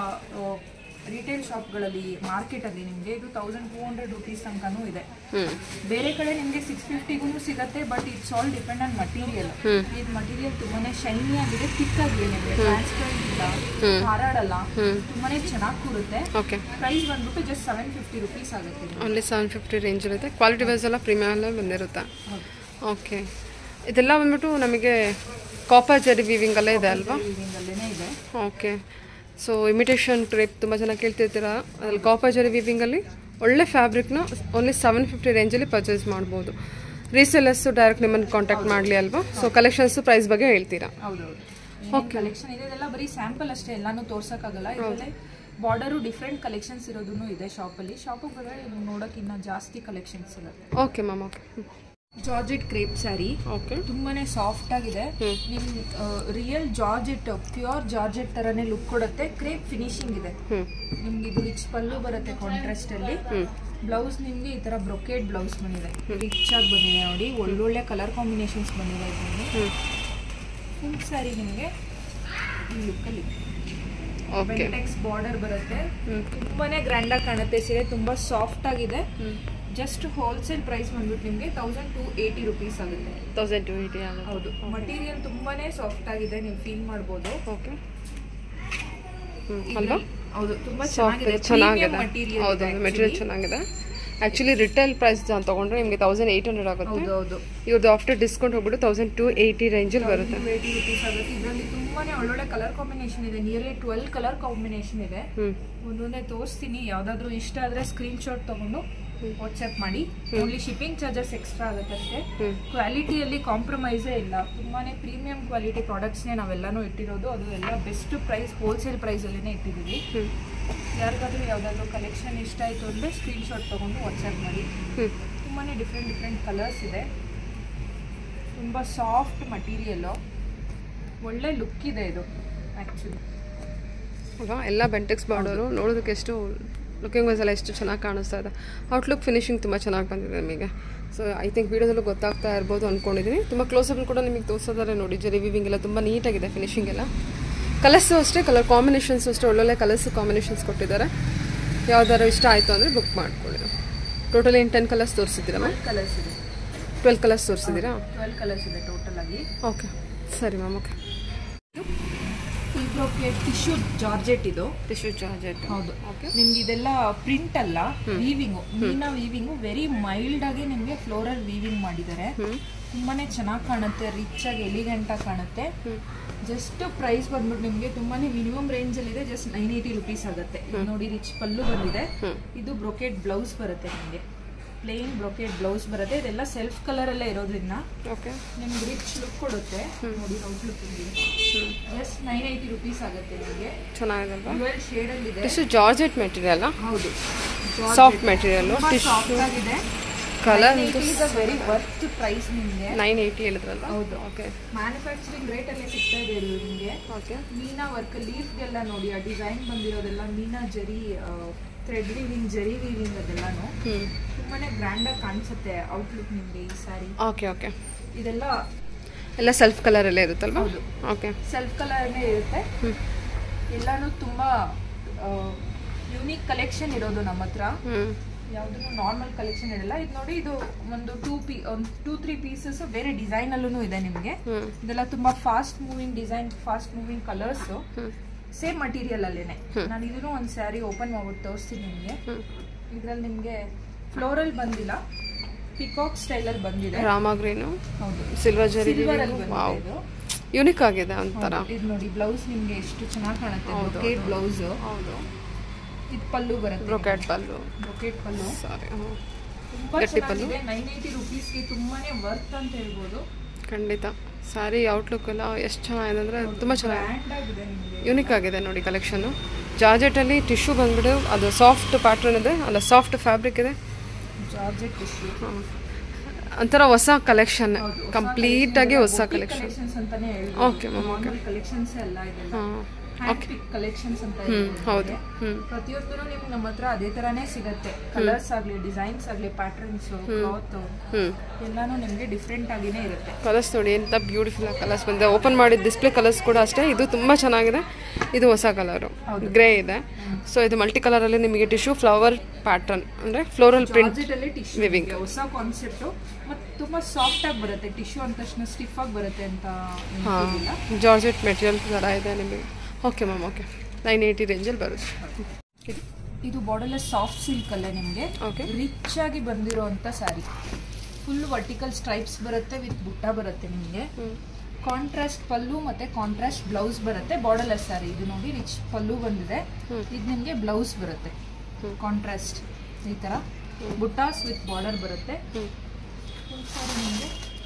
ರಿಟೇಲ್ ಶಾಪ್ಗಳಲ್ಲಿ ಮಾರ್ಕೆಟಲ್ಲಿ ನಿಮಗೆ ಇದು ತೌಸಂಡ್ ಟೂ ಹಂಡ್ರೆಡ್ ರುಪೀಸ್ ತನಕನೂ ಇದೆ ಹ್ಞೂ ಬೇರೆ ಕಡೆ ನಿಮಗೆ ಸಿಕ್ಸ್ ಫಿಫ್ಟಿಗೂ ಸಿಗುತ್ತೆ but it's all depend on material ಇದು ಮಟೀರಿಯಲ್ ತುಂಬಾನೇ ಶೈನಿ ಆಗಿದೆ ಥಿಕ್ ಆಗಿದೆ ನಿಮಗೆ ಟ್ರಾನ್ಸ್ಪರೆಂಟ್ ಇಲ್ಲ ಹಾರಾಡಲ್ಲ ತುಂಬಾನೇ ಚೆನ್ನಾಗಿ ಕೂರುತ್ತೆ ಓಕೆ ಪ್ರೈಸ್ ಬಂದ್ಬಿಟ್ಟು ಜಸ್ಟ್ ಸೆವೆನ್ ಫಿಫ್ಟಿ ರುಪೀಸ್ ಆಗುತ್ತೆ ಇದು. ಓನ್ಲಿ ಸೆವೆನ್ ಫಿಫ್ಟಿ ರೇಂಜ್ ಇರುತ್ತೆ ಕ್ವಾಲಿಟಿ ವೈಸ್ ಎಲ್ಲ ಪ್ರೀಮಿಯಲ್ಲೇ ಬಂದಿರುತ್ತೆ ಓಕೆ ಇದೆಲ್ಲ ಬಂದ್ಬಿಟ್ಟು ನಮಗೆ ಕಾಪರ್ ಜರಿ ವೀವಿಂಗಲ್ಲೇ ಇದೆ ಅಲ್ವಾ Weaving ಅಲ್ಲೇನೇ ಇದೆ ಓಕೆ ಸೊ ಇಮಿಟೇಷನ್ ಕ್ರೇಪ್ ತುಂಬ ಜನ ಕೇಳ್ತಿರ್ತೀರಾ ಅದ್ರಲ್ಲಿ ಕಾಪರ್ ಜರಿ ವೀವಿಂಗಲ್ಲಿ ಒಳ್ಳೆ ಫ್ಯಾಬ್ರಿಕ್ನ ಓನ್ಲಿ ಸೆವೆನ್ ಫಿಫ್ಟಿ ರೇಂಜಲ್ಲಿ ಪರ್ಚೇಸ್ ಮಾಡ್ಬೋದು ರೀಸೆಲ್ಲರ್ಸು ಡೈರೆಕ್ಟ್ ನಿಮ್ಮನ್ನು ಕಾಂಟ್ಯಾಕ್ಟ್ ಮಾಡಲಿ ಅಲ್ವಾ ಸೊ ಕಲೆಕ್ಷನ್ಸು ಪ್ರೈಸ್ ಬಗ್ಗೆ ಹೇಳ್ತೀರಾ ಹೌದೌದು ಕಲೆಕ್ಷನ್ ಇದೆ ಇದೆಲ್ಲ ಬರೀ ಸ್ಯಾಂಪಲ್ ಅಷ್ಟೇ ಎಲ್ಲಾನು ತೋರ್ಸಕ್ಕಾಗಲ್ಲ ಇದರಲ್ಲಿ ಬಾರ್ಡರು ಡಿಫ್ರೆಂಟ್ ಕಲೆಕ್ಷನ್ಸ್ ಇರೋದೂ ಇದೆ ಶಾಪಲ್ಲಿ ಶಾಪಿಗೆ ಬಂದರೆ ನಿಮ್ಗೆ ನೋಡೋಕೆ ಇನ್ನೂ ಜಾಸ್ತಿ ಕಲೆಕ್ಷನ್ಸ್ ಇರುತ್ತೆ okay ma'am okay georgette crepe sari okay ತುಂಬಾನೇ ಸಾಫ್ಟ್ ಆಗಿದೆ ನಿಮ್ ರಿಯಲ್ ಜಾರ್ಜೆಟ್ ಪ್ಯೂರ್ ಜಾರ್ಜೆಟ್ ತರನೇ ಲುಕ್ ಕೊಡುತ್ತೆ ಕ್ರೇಪ್ ಫಿನಿಶಿಂಗ್ ಇದೆ ಹ್ಞೂ ನಿಮ್ಗೆ ಇದು ರಿಚ್ ಪಲ್ಲು ಬರುತ್ತೆ ಕಾಂಟ್ರಾಸ್ಟ್ ಅಲ್ಲಿ ಬ್ಲೌಸ್ ನಿಮ್ಗೆ ಈ ತರ ಬ್ರೊಕೇಡ್ ಬ್ಲೌಸ್ ಬಂದಿದೆ ರಿಚ್ ಆಗಿ ಬಂದಿದೆ ನೋಡಿ ಒಳ್ಳೊಳ್ಳೆ ಕಲರ್ ಕಾಂಬಿನೇಷನ್ಸ್ ಬಂದಿದೆ ಇದರಲ್ಲಿ ಹ್ಞೂ ಫುಲ್ ಸ್ಯಾರಿ ನಿಮಗೆ ಈ ಲುಕ್ಕಲ್ಲಿ ಓಕೆ ಬೆಂಟೆಕ್ಸ್ ಬಾರ್ಡರ್ ಬರುತ್ತೆ ತುಂಬಾನೇ ಗ್ರ್ಯಾಂಡ್ ಆಗಿ ಕಾಣುತ್ತೆ ಸೀರೆ ತುಂಬಾ ಸಾಫ್ಟ್ ಆಗಿದೆ ಜಸ್ಟ್ ಹೋಲ್ಸೇಲ್ ಪ್ರೈಸ್ ಬಂದ್ಬಿಟ್ಟು ನಿಮಗೆ ತೌಸಂಡ್ ಟು ಏಯ್ಟಿ ರುಪೀಸ್ ಆಗುತ್ತೆ ತೌಸಂಡ್ ಟು ಏಯ್ಟಿ ಆಗುತ್ತೆ ಹೌದು ಮಟೀರಿಯಲ್ ತುಂಬಾನೇ ಸಾಫ್ಟ್ ಆಗಿದೆ ನೀವು ಫೀಲ್ ಮಾಡ್ಬೋದು ಓಕೆ ಹ್ಞೂ ಅಲ್ವಾ ಹೌದು ತುಂಬಾ ಸಾಫ್ಟ್ ಚೆನ್ನಾಗಿದೆ ಚೆನ್ನಾಗಿದೆ ಮಟೀರಿಯಲ್ ಹೌದು ಮೆಟೀರಿಯಲ್ ಚೆನ್ನಾಗಿದೆ ಆ್ಯಕ್ಚುಲಿ ರಿಟೇಲ್ ಪ್ರೈಸ್ ತೊಗೊಂಡ್ರೆ ನಿಮಗೆ ತೌಸಂಡ್ ಏಯ್ಟ್ ಹಂಡ್ರೆಡ್ ಆಗುತ್ತೆ ಹೌದು ಹೌದು ಇವ್ರದ್ದು ಆಫ್ಟರ್ ಡಿಸ್ಕೌಂಟ್ ಹೋಗ್ಬಿಟ್ಟು ತೌಸಂಡ್ ಟು ಏಯ್ಟಿ ರೇಂಜಲ್ಲಿ ಬರುತ್ತೆ ಏಯ್ಟಿ ರುಪೀಸ್ ಆಗುತ್ತೆ ಇದರಲ್ಲಿ ತುಂಬಾನೇ ಒಳ್ಳೊಳ್ಳೆ ಕಲರ್ ಕಾಂಬಿನೇಷನ್ ಇದೆ ನಿಯರ್ಲಿ ಟ್ವೆಲ್ ಕಲರ್ ಕಾಂಬಿನೇಷನ್ ಇದೆ ಹ್ಞೂ ಒಂದೊಂದೇ ತೋರಿಸ್ತೀನಿ ಯಾವ್ದಾದ್ರು ಇಷ್ಟ ಆದ್ರೆ ಸ್ಕ್ರೀನ್ ಶಾಟ್ ತಗೊಂಡು ವಾಟ್ಸ್ಆ್ಯಪ್ ಮಾಡಿ ಓನ್ಲಿ ಶಿಪ್ಪಿಂಗ್ ಚಾರ್ಜಸ್ ಎಕ್ಸ್ಟ್ರಾ ಆಗುತ್ತೆ ಅಷ್ಟೇ ಹ್ಮ್. ಕ್ವಾಲಿಟಿಯಲ್ಲಿ ಕಾಂಪ್ರಮೈಸೇ ಇಲ್ಲ ತುಂಬಾನೇ ಪ್ರೀಮಿಯಂ ಕ್ವಾಲಿಟಿ ಪ್ರಾಡಕ್ಟ್ಸ್ನೇ ನಾವೆಲ್ಲನೂ ಇಟ್ಟಿರೋದು ಅದು ಎಲ್ಲ ಬೆಸ್ಟ್ ಪ್ರೈಸ್ ಹೋಲ್ಸೇಲ್ ಪ್ರೈಸಲ್ಲೇ ಇಟ್ಟಿದ್ದೀವಿ ಹ್ಞೂ ಯಾರಿಗಾದ್ರೂ ಯಾವುದಾದ್ರೂ ಕಲೆಕ್ಷನ್ ಇಷ್ಟ ಆಯಿತು ಅಂದರೆ ಸ್ಕ್ರೀನ್ ಶಾಟ್ ತೊಗೊಂಡು ವಾಟ್ಸ್ಆ್ಯಪ್ ಮಾಡಿ ಹ್ಞೂ ತುಂಬಾ ಡಿಫ್ರೆಂಟ್ ಡಿಫ್ರೆಂಟ್ ಕಲರ್ಸ್ ಇದೆ ತುಂಬ ಸಾಫ್ಟ್ ಮಟೀರಿಯಲ್ಲು ಒಳ್ಳೆ ಲುಕ್ ಇದೆ ಇದು ಆ್ಯಕ್ಚುಲಿ ಅಲ್ವಾ ಎಲ್ಲ ಬೆಂಟೆಕ್ಸ್ ಬಾರ್ಡರು ನೋಡೋದಕ್ಕೆ ಎಷ್ಟು ಲುಕಿಂಗ್ ವೈಸ್ ಎಲ್ಲ ಎಷ್ಟು ಚೆನ್ನಾಗಿ ಕಾಣಿಸ್ತಾ ಇದೆ ಔಟ್ಲುಕ್ ಫಿನಿಶಿಂಗ್ ತುಂಬ ಚೆನ್ನಾಗಿ ಬಂದಿದೆ ನಿಮಗೆ ಸೊ ಐ ಥಿಂಕ್ ವೀಡಿಯೋದಲ್ಲೂ ಗೊತ್ತಾಗ್ತಾ ಇರ್ಬೋದು ಅಂದ್ಕೊಂಡಿದ್ದೀನಿ ತುಂಬ ಕ್ಲೋಸಪ್ ಕೂಡ ನಿಮಗೆ ತೋರಿಸೋದಾರೆ ನೋಡಿ ಜರಿ ವಿವಿಂಗ್ ಎಲ್ಲ ತುಂಬ ನೀಟಾಗಿದೆ ಫಿನಿಶಿಂಗ್ ಎಲ್ಲ ಕಲರ್ಸು ಅಷ್ಟೇ ಕಲರ್ ಕಾಂಬಿನೇಷನ್ಸ್ ಅಷ್ಟೇ ಒಳ್ಳೊಳ್ಳೆ ಕಲರ್ಸ್ ಕಾಂಬಿನೇಷನ್ಸ್ ಕೊಟ್ಟಿದ್ದಾರೆ ಯಾವ್ದಾದ್ರು ಇಷ್ಟ ಆಯಿತು ಅಂದರೆ ಬುಕ್ ಮಾಡ್ಕೊಳ್ಳಿ ಟೋಟಲ್ ಏನು ಟೆನ್ ಕಲರ್ಸ್ ತೋರಿಸಿದ್ದೀರಮ್ಮ ಕಲರ್ಸ್ ಇದೆ ಟ್ವೆಲ್ ಕಲರ್ಸ್ ತೋರಿಸಿದ್ದೀರಾ ಟ್ವೆಲ್ ಕಲರ್ಸ್ ಇದೆ ಟೋಟಲ್ ಆಗಿ ಓಕೆ ಸರಿ ma'am okay full tissue georgette ಇದು ಟಿಶ್ಯೂ ಜಾರ್ಜೆಟ್ ಹೌದು ಓಕೆ ನಿಮ್ಗೆ ಇದೆಲ್ಲ ಪ್ರಿಂಟ್ ಅಲ್ಲ ವೀವಿಂಗು ಮೀನಾ ವೀವಿಂಗು ವೆರಿ ಮೈಲ್ಡ್ ಆಗಿ ನಿಮ್ಗೆ ಫ್ಲೋರಲ್ ವೀವಿಂಗ್ ಮಾಡಿದ್ದಾರೆ ತುಂಬಾನೇ ಚೆನ್ನಾಗಿ ಕಾಣುತ್ತೆ ರಿಚ್ ಆಗಿ ಎಲಿಗೆಂಟ್ ಆಗಿ ಕಾಣುತ್ತೆ ಜಸ್ಟ್ ಪ್ರೈಸ್ ಬಂದ್ಬಿಟ್ಟು ನಿಮಗೆ ತುಂಬಾನೇ ಮಿನಿಮಮ್ ರೇಂಜ್ ಅಲ್ಲಿ ಇದೆ ಜಸ್ಟ್ ನೈನ್ ಏಯ್ಟಿ ರುಪೀಸ್ ಆಗುತ್ತೆ ಇದು ನೋಡಿ ರಿಚ್ ಪಲ್ಲು ಬಂದಿದೆ ಇದು ಬ್ರೊಕೆಟ್ ಬ್ಲೌಸ್ ಬರುತ್ತೆ ನಿಮಗೆ ಪ್ಲೇನ್ ಬ್ರೊಕೆಟ್ ಬ್ಲೌಸ್ ಬರುತ್ತೆ ಇದೆಲ್ಲ ಸೆಲ್ಫ್ ಕಲರ್ ಅಲ್ಲೇ ಇರೋದ್ರಿಂದ ಓಕೆ ನಿಮ್ಗೆ ರಿಚ್ ಲುಕ್ ಕೊಡುತ್ತೆ ನೋಡಿ out look just nine eighty rupees ಆಗುತ್ತೆ ನಿಮಗೆ ಚೆನ್ನಾಗಿದೆ ಅಲ್ವಾ ಡ್ಯುವೆಲ್ ಶೇಡ್ ಅಲ್ಲಿ ಇದೆ ಟಿಶ್ಯೂ ಜಾರ್ಜೆಟ್ ಮೆಟೀರಿಯಲ್ ಹೌದು ಸಾಫ್ಟ್ ಮೆಟೀರಿಯಲ್ಲು ಸಾಫ್ಟ್ ಆಗಿದೆ colour is a very worth price ನಿಮಗೆ ನೈನ್ ಏಯ್ಟಿ ಹೇಳಿದ್ರಲ್ಲ ಹೌದು. ಓಕೆ ಮ್ಯಾನುಫ್ಯಾಕ್ಚರಿಂಗ್ ರೇಟ್ ಅಲ್ಲಿ ಸಿಗ್ತಾ ಇದೆ ಇದು ನಿಮಗೆ ಓಕೆ ಮೀನಾ ವರ್ಕ್ ಲೀಫ್ಗೆಲ್ಲ ನೋಡಿ ಆ ಡಿಸೈನ್ ಬಂದಿರೋದೆಲ್ಲ ಮೀನಾ zari thread weaving zari weaving ಅದೆಲ್ಲಾನು ಹ್ಞೂ ತುಂಬಾನೇ ಗ್ರ್ಯಾಂಡ್ ಆಗಿ ಕಾಣಿಸುತ್ತೆ ಔಟ್ಲುಕ್ ನಿಮಗೆ ಈ ಸಾರಿ ಓಕೆ ಓಕೆ ಇದೆಲ್ಲ ಎಲ್ಲ ಸೆಲ್ಫ್ ಕಲರಲ್ಲೇ ಇರುತ್ತಲ್ವಾ ಹೌದು. ಓಕೆ ಸೆಲ್ಫ್ ಕಲರ್ನೇ ಇರುತ್ತೆ ಹ್ಞೂ ಎಲ್ಲಾನು ತುಂಬಾ ಯುನೀಕ್ ಕಲೆಕ್ಷನ್ ಇರೋದು ನಮ್ಮ ಹತ್ರ ಹ್ಞೂ ಯಾವುದನ್ನು ನಾರ್ಮಲ್ ಕಲೆಕ್ಷನ್ ಇರಲ್ಲ ಇದು ನೋಡಿ ಇದು ಒಂದು ಟೂ ಪೀ ಒಂದು ಟೂ ತ್ರೀ ಪೀಸಸ್ ಬೇರೆ ಡಿಸೈನ್ ಅಲ್ಲೂ ಇದೆ ನಿಮಗೆ ಹ್ಞೂ ಇದೆಲ್ಲ ತುಂಬಾ fast moving design fast moving colours ಹ್ಞೂ ಸೇಮ್ ಮಟೀರಿಯಲ್ ಅಲ್ಲೇನೆ ನಾನು ಇದನ್ನು ಒಂದು ಸ್ಯಾರಿ ಓಪನ್ ಮಾಡ್ಬಿಟ್ಟು ತೋರಿಸ್ತೀನಿ ನಿಮಗೆ ಹ್ಞೂ ಇದ್ರಲ್ಲಿ ನಿಮಗೆ ಫ್ಲೋರಲ್ ಬಂದಿಲ್ಲ ಪಿಕಾಕ್ ಸ್ಟೈಲಲ್ಲಿ ಬಂದಿದೆ ರಾಮ ಗ್ರೀನು ಹೌದು ಸಿಲ್ವರ್ ಜರಿ ಸಿಲ್ವರ್ ಅಲ್ಲಿ ವಾವ್ ಬಂದಿದೆ ಇದು ಯುನಿಕ್ ಆಗಿದೆ ಒಂಥರ ಇದು ನೋಡಿ ಬ್ಲೌಸ್ ನಿಮಗೆ ಎಷ್ಟು ಚೆನ್ನಾಗಿ ಕಾಣುತ್ತೆ ಬ್ರೊಕೇಟ್ ಬ್ಲೌಸ್ ಹೌದು ಇದು ಪಲ್ಲು ಬರುತ್ತೆ ಬ್ರೊಕೆಟ್ ಪಲ್ಲು ಬ್ರೊಕೇಟ್ ಪಲ್ಲು ಸಾರಿ ಹ್ಞೂ ತುಂಬಾ ಚೆನ್ನಾಗಿದೆ ನೈನ್ ಏಯ್ಟಿ ರುಪೀಸ್ಗೆ ತುಂಬಾನೇ ವರ್ತ್ ಅಂತ ಹೇಳ್ಬೋದು ಖಂಡಿತ ಸ್ಯಾರಿ ಔಟ್ಲುಕ್ ಎಲ್ಲ ಎಷ್ಟು ಚೆನ್ನಾಗಿದೆ ಅಂದರೆ ತುಂಬ ಚೆನ್ನಾಗಿದೆ ಬ್ರ್ಯಾಂಡ್ ಆಗಿದೆ ನಿಮಗೆ ಯುನಿಕ್ ಆಗಿದೆ ನೋಡಿ ಕಲೆಕ್ಷನ್ನು ಜಾರ್ಜೆಟಲ್ಲಿ ಟಿಶ್ಯೂ ಬಂದ್ಬಿಟ್ಟು ಅದು ಸಾಫ್ಟ್ ಪ್ಯಾಟ್ರನ್ ಇದೆ ಅಲ್ಲ ಸಾಫ್ಟ್ ಫ್ಯಾಬ್ರಿಕ್ ಇದೆ ಜಾರ್ಜೆಟ್ ಟಿಶ್ಯೂ ಹಾಂ ಒಂಥರ ಹೊಸ ಕಲೆಕ್ಷನ್ ಕಂಪ್ಲೀಟಾಗಿ ಹೊಸ ಕಲೆಕ್ಷನ್ ಕಲೆಕ್ಷನ್ಸ್ ಅಂತಾನೆ ಹೇಳ್ಬೋದು okay ma'am okay normal collections ಎಲ್ಲ ಇದೆಲ್ಲ ಹಾಂ ಹ್ಯಾಂಡ್ ಪಿಕ್ ಕಲೆಕ್ಷನ್ಸ್ ಅಂತ ಹ್ಞೂ ಹೇಳ್ಬೋದು ಹೌದು ನಿಮ್ಗೆ. ಹ್ಞೂ ಪ್ರತಿಯೊಂದೂ ನಿಮ್ಗೆ ನಮ್ಮ ಹತ್ರ ಅದೇ ತರಾನೇ ಸಿಗತ್ತೆ ಕಲರ್ಸ್ ಆಗ್ಲಿ ಡಿಸೈನ್ಸ್ ಆಗ್ಲಿ ಪ್ಯಾಟರ್ನ್ಸ್ ಕ್ಲಾತ್ ಹ್ಞೂ ಎಲ್ಲಾನು ನಿಮ್ಗೆ ಡಿಫ್ರೆಂಟ್ ಆಗಿನೇ ಇರುತ್ತೆ ಕಲರ್ಸ್ ನೋಡಿ ಎಂಥ ಬ್ಯೂಟಿಫುಲ್ ಆಗಿ ಕಲರ್ಸ್ ಬಂದಿದೆ ಓಪನ್ ಮಾಡಿದ ಡಿಸ್ಪ್ಲೇ ಕಲರ್ಸ್ ಕೂಡ ಅಷ್ಟೇ ಇದು ತುಂಬ ಚೆನ್ನಾಗಿದೆ ಇದು ಹೊಸ ಕಲರು ಗ್ರೇ ಇದೆ ಸೊ ಇದು ಮಲ್ಟಿ ಕಲರಲ್ಲಿ ನಿಮಗೆ ಟಿಶ್ಯೂ ಫ್ಲವರ್ ಪ್ಯಾಟರ್ನ್ ಅಂದರೆ ಫ್ಲೋರಲ್ ಪ್ರಿಂಟ್ ಜಾರ್ಜೆಟ್ ಅಲ್ಲಿ ಟಿಶ್ಯೂ ಹೊಸ ಕಾನ್ಸೆಪ್ಟ್ ಮತ್ತೆ ತುಂಬಾ ಸಾಫ್ಟ್ ಆಗಿ ಬರುತ್ತೆ ಟಿಶ್ಯೂ ಅಂದ ತಕ್ಷಣ ಸ್ಟಿಫ್ ಆಗಿ ಬರುತ್ತೆ ಅಂತ ಹಾಂ ಏನಿಲ್ಲ ಜಾರ್ಜೆಟ್ ಮೆಟೀರಿಯಲ್ ಥರ ಇದೆ ನಿಮಗೆ okay ma'am okay nine eighty ರೇಂಜಲ್ಲಿ ಬರುತ್ತೆ ಇದು ಇದು ಬಾರ್ಡರ್ಲೆಸ್ ಸಾಫ್ಟ್ ಸಿಲ್ಕ್ ಅಲ್ಲೇ ನಿಮಗೆ ಓಕೆ ರಿಚ್ ಆಗಿ ಬಂದಿರೋಂಥ ಸ್ಯಾರಿ ಫುಲ್ ವರ್ಟಿಕಲ್ ಸ್ಟ್ರೈಪ್ಸ್ ಬರುತ್ತೆ ವಿತ್ ಬುಟ್ಟ ಬರುತ್ತೆ ನಿಮಗೆ ಹ್ಞೂ ಕಾಂಟ್ರಾಸ್ಟ್ ಪಲ್ಲು ಮತ್ತೆ ಕಾಂಟ್ರಾಸ್ಟ್ ಬ್ಲೌಸ್ ಬರುತ್ತೆ ಬಾರ್ಡರ್ಲೆಸ್ ಸ್ಯಾರಿ ಇದು ನೋಡಿ ರಿಚ್ ಪಲ್ಲು ಬಂದಿದೆ ಇದು ನಿಮಗೆ ಬ್ಲೌಸ್ ಬರುತ್ತೆ ಕಾಂಟ್ರಾಸ್ಟ್ ಈ ಥರ ಬುಟ್ಟಾಸ್ ವಿತ್ ಬಾರ್ಡರ್ ಬರುತ್ತೆ ಹ್ಞೂ full saree ನಿಮಗೆ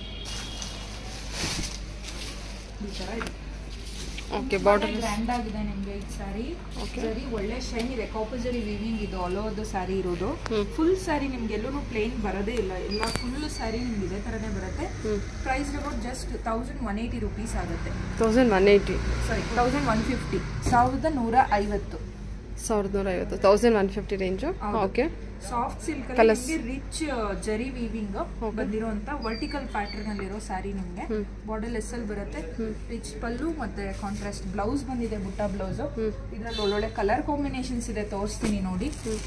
ಈ ಥರ ಇದೆ ಓಕೆ ಬಾರ್ಡರ್ ಗ್ರ್ಯಾಂಡ್ ಆಗಿದೆ ನಿಮಗೆ ಈ ಸ್ಯಾರಿ Okay. ಸರಿ ಒಳ್ಳೆ ಶೈನ್ ಇದೆ ಕಾಪಜರಿ ವಿವಿಂಗ್ ಇದು ಆಲ್ ಓವರ್ ದ ಸ್ಯಾರಿ ಇರೋದು ಹ್ಮ್. ಫುಲ್ ಸ್ಯಾರಿ ನಿಮ್ಗೆ ಎಲ್ಲೂ ಪ್ಲೇನ್ ಬರೋದೇ ಇಲ್ಲ ಎಲ್ಲ ಫುಲ್ ಸ್ಯಾರಿ ನಿಮ್ಗೆ ಇದೇ ಥರನೇ ಬರುತ್ತೆ ಹ್ಞೂ price about just thousand one eighty rupees ಆಗುತ್ತೆ thousand one eighty sorry thousand one fifty ಸಾವಿರದ ನೂರ ಐವತ್ತು ಸಾವಿರದ ನೂರ ಐವತ್ತು thousand one fifty range okay soft silk Colours. Rich zari weaving ಬಂದಿರುವಂತ ವರ್ಟಿಕಲ್ ಪ್ಯಾಟರ್ನ್ ಅಲ್ಲಿರೋ ಸ್ಯಾರಿ ನಿಮ್ಗೆ ಬಾರ್ಡರ್ ಎಸ್ ಅಲ್ಲಿ ಬರುತ್ತೆ ರಿಚ್ ಪಲ್ಲು ಮತ್ತೆ ಕಾಂಟ್ರಾಸ್ಟ್ ಬ್ಲೌಸ್ ಬಂದಿದೆ ಬುಟ್ಟ ಬ್ಲೌಸ್ ಇದ್ರಲ್ಲಿ ಒಳ್ಳೊಳ್ಳೆ ಕಲರ್ ಕಾಂಬಿನೇಷನ್ಸ್ ಇದೆ ತೋರಿಸ್ತೀನಿ ನೋಡಿ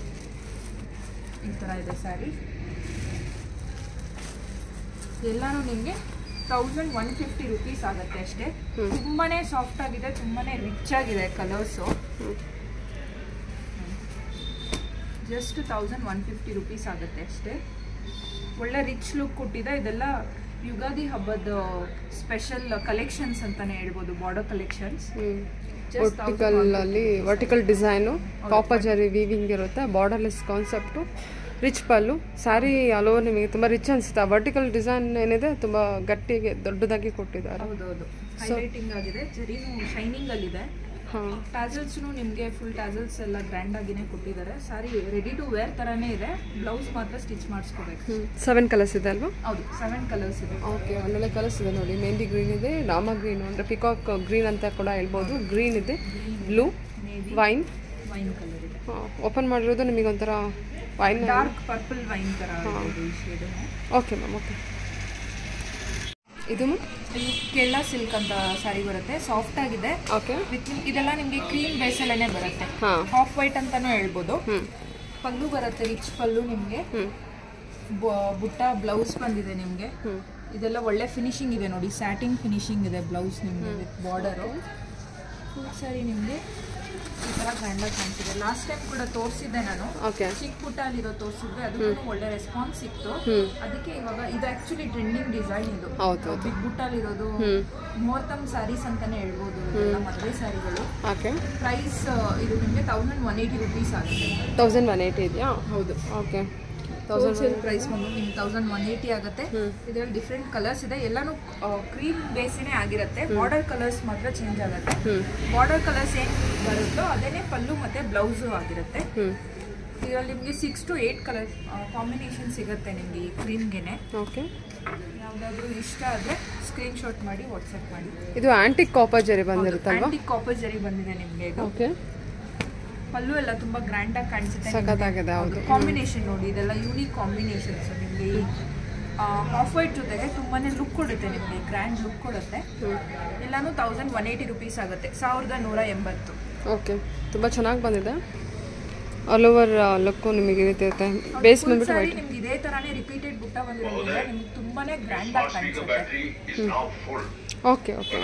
ಈ ತರ ಇದೆ ಸ್ಯಾರಿ ಎಲ್ಲಾನು ನಿಮ್ಗೆ ತೌಸಂಡ್ ಒನ್ ಫಿಫ್ಟಿ ರುಪೀಸ್ ಆಗುತ್ತೆ ಅಷ್ಟೇ ತುಂಬಾನೇ ಸಾಫ್ಟ್ ಆಗಿದೆ ತುಂಬಾನೇ ರಿಚ್ ಆಗಿದೆ colours just thousand one fifty rupees ಆಗುತ್ತೆ ಅಷ್ಟೇ ಒಳ್ಳೆ ರಿಚ್ ಲುಕ್ ಕೊಟ್ಟಿದೆ ಇದೆಲ್ಲ ಯುಗಾದಿ ಹಬ್ಬದ ಸ್ಪೆಷಲ್ ಕಲೆಕ್ಷನ್ಸ್ ಅಂತಾನೆ ಹೇಳ್ಬೋದು ಬಾರ್ಡರ್ ಕಲೆಕ್ಷನ್ಸ್ ವರ್ಟಿಕಲ್ ಅಲ್ಲಿ vertical design copper zari weaving ಇರುತ್ತೆ borderless concept rich pallu sari all over ನಿಮಗೆ ತುಂಬ ರಿಚ್ ಅನಿಸುತ್ತೆ ಆ ವರ್ಟಿಕಲ್ ಡಿಸೈನ್ ಏನಿದೆ ತುಂಬ ಗಟ್ಟಿಗೆ ದೊಡ್ಡದಾಗಿ ಕೊಟ್ಟಿದ್ದಾರೆ ಹೌದೌದು ಹೈಲೈಟಿಂಗ್ ಆಗಿದೆ ಜರಿನೂ ಶೈನಿಂಗ್ ಅಲ್ಲಿದೆ ಹಾಂ ಟ್ಯಾಸಲ್ಸ್ನು ನಿಮಗೆ ಫುಲ್ ಟ್ಯಾಸಲ್ಸ್ ಎಲ್ಲ ಗ್ರ್ಯಾಂಡ್ ಆಗಿನೇ ಕೊಟ್ಟಿದ್ದಾರೆ ಸಾರಿ ರೆಡಿ ಟು ವೇರ್ ತರಾನೇ ಇದೆ ಬ್ಲೌಸ್ ಮಾತ್ರ ಸ್ಟಿಚ್ ಮಾಡಿಸ್ಕೋಬೇಕು ಸೆವೆನ್ ಕಲರ್ಸ್ ಇದೆ ಅಲ್ವಾ ಹೌದು ಸೆವೆನ್ ಕಲರ್ಸ್ ಇದೆ ಓಕೆ ಒಳ್ಳೊಳ್ಳೆ ಕಲರ್ಸ್ ಇದೆ ನೋಡಿ ಮೆಹಂದಿ ಗ್ರೀನ್ ಇದೆ ರಾಮ ಗ್ರೀನ್ ಅಂದರೆ ಪಿಕಾಕ್ ಗ್ರೀನ್ ಅಂತ ಕೂಡ ಹೇಳ್ಬೋದು ಗ್ರೀನ್ ಇದೆ blue navy wine wine colour ಇದೆ ಓಪನ್ ಮಾಡಿರೋದು ನಿಮಗೆ ಒಂಥರ ವೈನ್ ಡಾರ್ಕ್ ಪರ್ಪಲ್ ವೈನ್ ತರ ಇದೆ ಈ ಶೇಡ್ ಓಕೆ ಮ್ಯಾಮ್ ಓಕೆ ಇದು ಮ್ಯಾಮ್ ಇದು ಕೇರಳ ಸಿಲ್ಕ್ ಅಂತ ಸಾರಿ ಬರುತ್ತೆ ಸಾಫ್ಟ್ ಆಗಿದೆ ಓಕೆ ವಿತ್ ಇದೆಲ್ಲ ನಿಮಗೆ ಕ್ರೀಮ್ ಬೇಸಲ್ಲೇ ಬರುತ್ತೆ ಹಾಂ ಹಾಫ್ ವೈಟ್ ಅಂತಾನೂ ಹೇಳ್ಬೋದು ಹ್ಞೂ ಪಲ್ಲು ಬರುತ್ತೆ ರಿಚ್ ಪಲ್ಲು ನಿಮಗೆ ಹ್ಞೂ ಬುಟ್ಟ ಬ್ಲೌಸ್ ಬಂದಿದೆ ನಿಮಗೆ ಹ್ಞೂ ಇದೆಲ್ಲ ಒಳ್ಳೆ ಫಿನಿಶಿಂಗ್ ಇದೆ ನೋಡಿ ಸ್ಯಾಟಿಂಗ್ ಫಿನಿಶಿಂಗ್ ಇದೆ ಬ್ಲೌಸ್ ನಿಮಗೆ ವಿತ್ ಬಾರ್ಡರು ಸರಿ ನಿಮಗೆ ಈ ಥರ ಗ್ರ್ಯಾಂಡಾಗಿ ಕಾಣಿಸಿದೆ ಲಾಸ್ಟ್ ಟೈಮ್ ಕೂಡ ತೋರಿಸಿದ್ದೆ ನಾನು ಓಕೆ ಚಿಕ್ಕ ಪುಟ್ಟಲ್ಲಿರೋ ತೋರಿಸಿದ್ದೆ ಅದಕ್ಕೂ ಒಳ್ಳೆ ರೆಸ್ಪಾನ್ಸ್ ಸಿಕ್ತು ಹ್ಞೂ ಅದಕ್ಕೆ ಇವಾಗ ಇದು ಆಕ್ಚುಲಿ ಟ್ರೆಂಡಿಂಗ್ ಡಿಸೈನ್ ಇದು ಹೌದು ಹೌದು ಬಿಗ್ ಬುಟ್ಟಲ್ಲಿರೋದು ಹ್ಞೂ ಮುಹೂರ್ತಮ್ ಸ್ಯಾರೀಸ್ ಅಂತಾನೆ ಹೇಳ್ಬೋದು ಇದೆಲ್ಲ ಮದುವೆ ಸ್ಯಾರಿಗಳು ಓಕೆ ಪ್ರೈಸ್ ಇದು ನಿಮಗೆ ತೌಸಂಡ್ ಒನ್ ಏಯ್ಟಿ ರುಪೀಸ್ ಆಗುತ್ತೆ ತೌಸಂಡ್ ಒನ್ ಏಯ್ಟಿ ಇದೆಯಾ ಹೌದು ಓಕೆ ತೌಸಂಡ್ ಹೋಲ್ಸೇಲ್ ಪ್ರೈಸ್ ಬಂದು ನಿಮ್ಗೆ ತೌಸಂಡ್ ಒನ್ ಏಯ್ಟಿ ಆಗುತ್ತೆ ಹ್ಮ್. ಇದರಲ್ಲಿ ಡಿಫ್ರೆಂಟ್ ಕಲರ್ಸ್ ಇದೆ ಎಲ್ಲಾನು ಕ್ರೀಮ್ ಬೇಸಿನೇ ಆಗಿರುತ್ತೆ ಬಾರ್ಡರ್ ಕಲರ್ಸ್ ಮಾತ್ರ ಚೇಂಜ್ ಆಗುತ್ತೆ ಹ್ಞೂ ಬಾರ್ಡರ್ ಕಲರ್ಸ್ ಏನು ಬರುತ್ತೋ ಅದೇನೇ ಪಲ್ಲು ಮತ್ತೆ ಬ್ಲೌಸು ಆಗಿರುತ್ತೆ ಹ್ಞೂ ಇದರಲ್ಲಿ ನಿಮಗೆ six to eight colour combination ಸಿಗುತ್ತೆ ನಿಮಗೆ ಈ ಕ್ರೀಮ್ಗೆನೆ ಓಕೆ ಯಾವುದಾದ್ರೂ ಇಷ್ಟ ಆದರೆ ಸ್ಕ್ರೀನ್ ಶಾಟ್ ಮಾಡಿ ವಾಟ್ಸಪ್ ಮಾಡಿ ಇದು ಆಂಟಿಕ್ ಕಾಪರ್ ಜರಿ ಬಂದಿರುತ್ತಲ್ವಾ ಆಂಟಿಕ್ ಕಾಪರ್ ಜರಿ ಬಂದಿದೆ ನಿಮಗೆ ಇದು ಓಕೆ ಪಲ್ಲು ಎಲ್ಲ ತುಂಬಾ ಗ್ರ್ಯಾಂಡ್ ಆಗಿ ಕಾಣಿಸುತ್ತೆ ಸಖತ್ತಾಗಿದೆ ಹೌದು ಕಾಂಬಿನೇಷನ್ ನೋಡಿ ಇದೆಲ್ಲ ಯೂನಿಕ್ ಕಾಂಬಿನೇಷನ್ಸ್ ನಿಮಗೆ ಹಾಫ್ ವೈಟ್ ಜೊತೆಗೆ ತುಂಬಾನೇ ಲುಕ್ ಕೊಡುತ್ತೆ ನಿಮಗೆ ಗ್ರ್ಯಾಂಡ್ ಲುಕ್ ಕೊಡುತ್ತೆ ಎಲ್ಲಾನು ತೌಸಂಡ್ ಒನ್ ಏಯ್ಟಿ ರುಪೀಸ್ ಆಗುತ್ತೆ ಸಾವಿರದ ನೂರ ಎಂಬತ್ತು ಓಕೆ ತುಂಬ ಚೆನ್ನಾಗಿ ಬಂದಿದೆ ಆಲ್ ಓವರ್ ಲುಕ್ಕು ನಿಮಗೆ ಇರುತ್ತೆ ಬೇಸ್ ಬಂದ್ಬಿಟ್ಟು ಸಾರಿ ವೈಟ್ ನಿಮ್ಗೆ ಇದೇ ತರಾನೇ ರಿಪೀಟೆಡ್ ಬುಟ್ಟ ಬಂದಿರೋದ್ರಿಂದ ನಿಮ್ಗೆ ತುಂಬಾನೇ ಗ್ರ್ಯಾಂಡ್ ಆಗಿ ಕಾಣಿಸುತ್ತೆ ಓಕೆ ಓಕೆ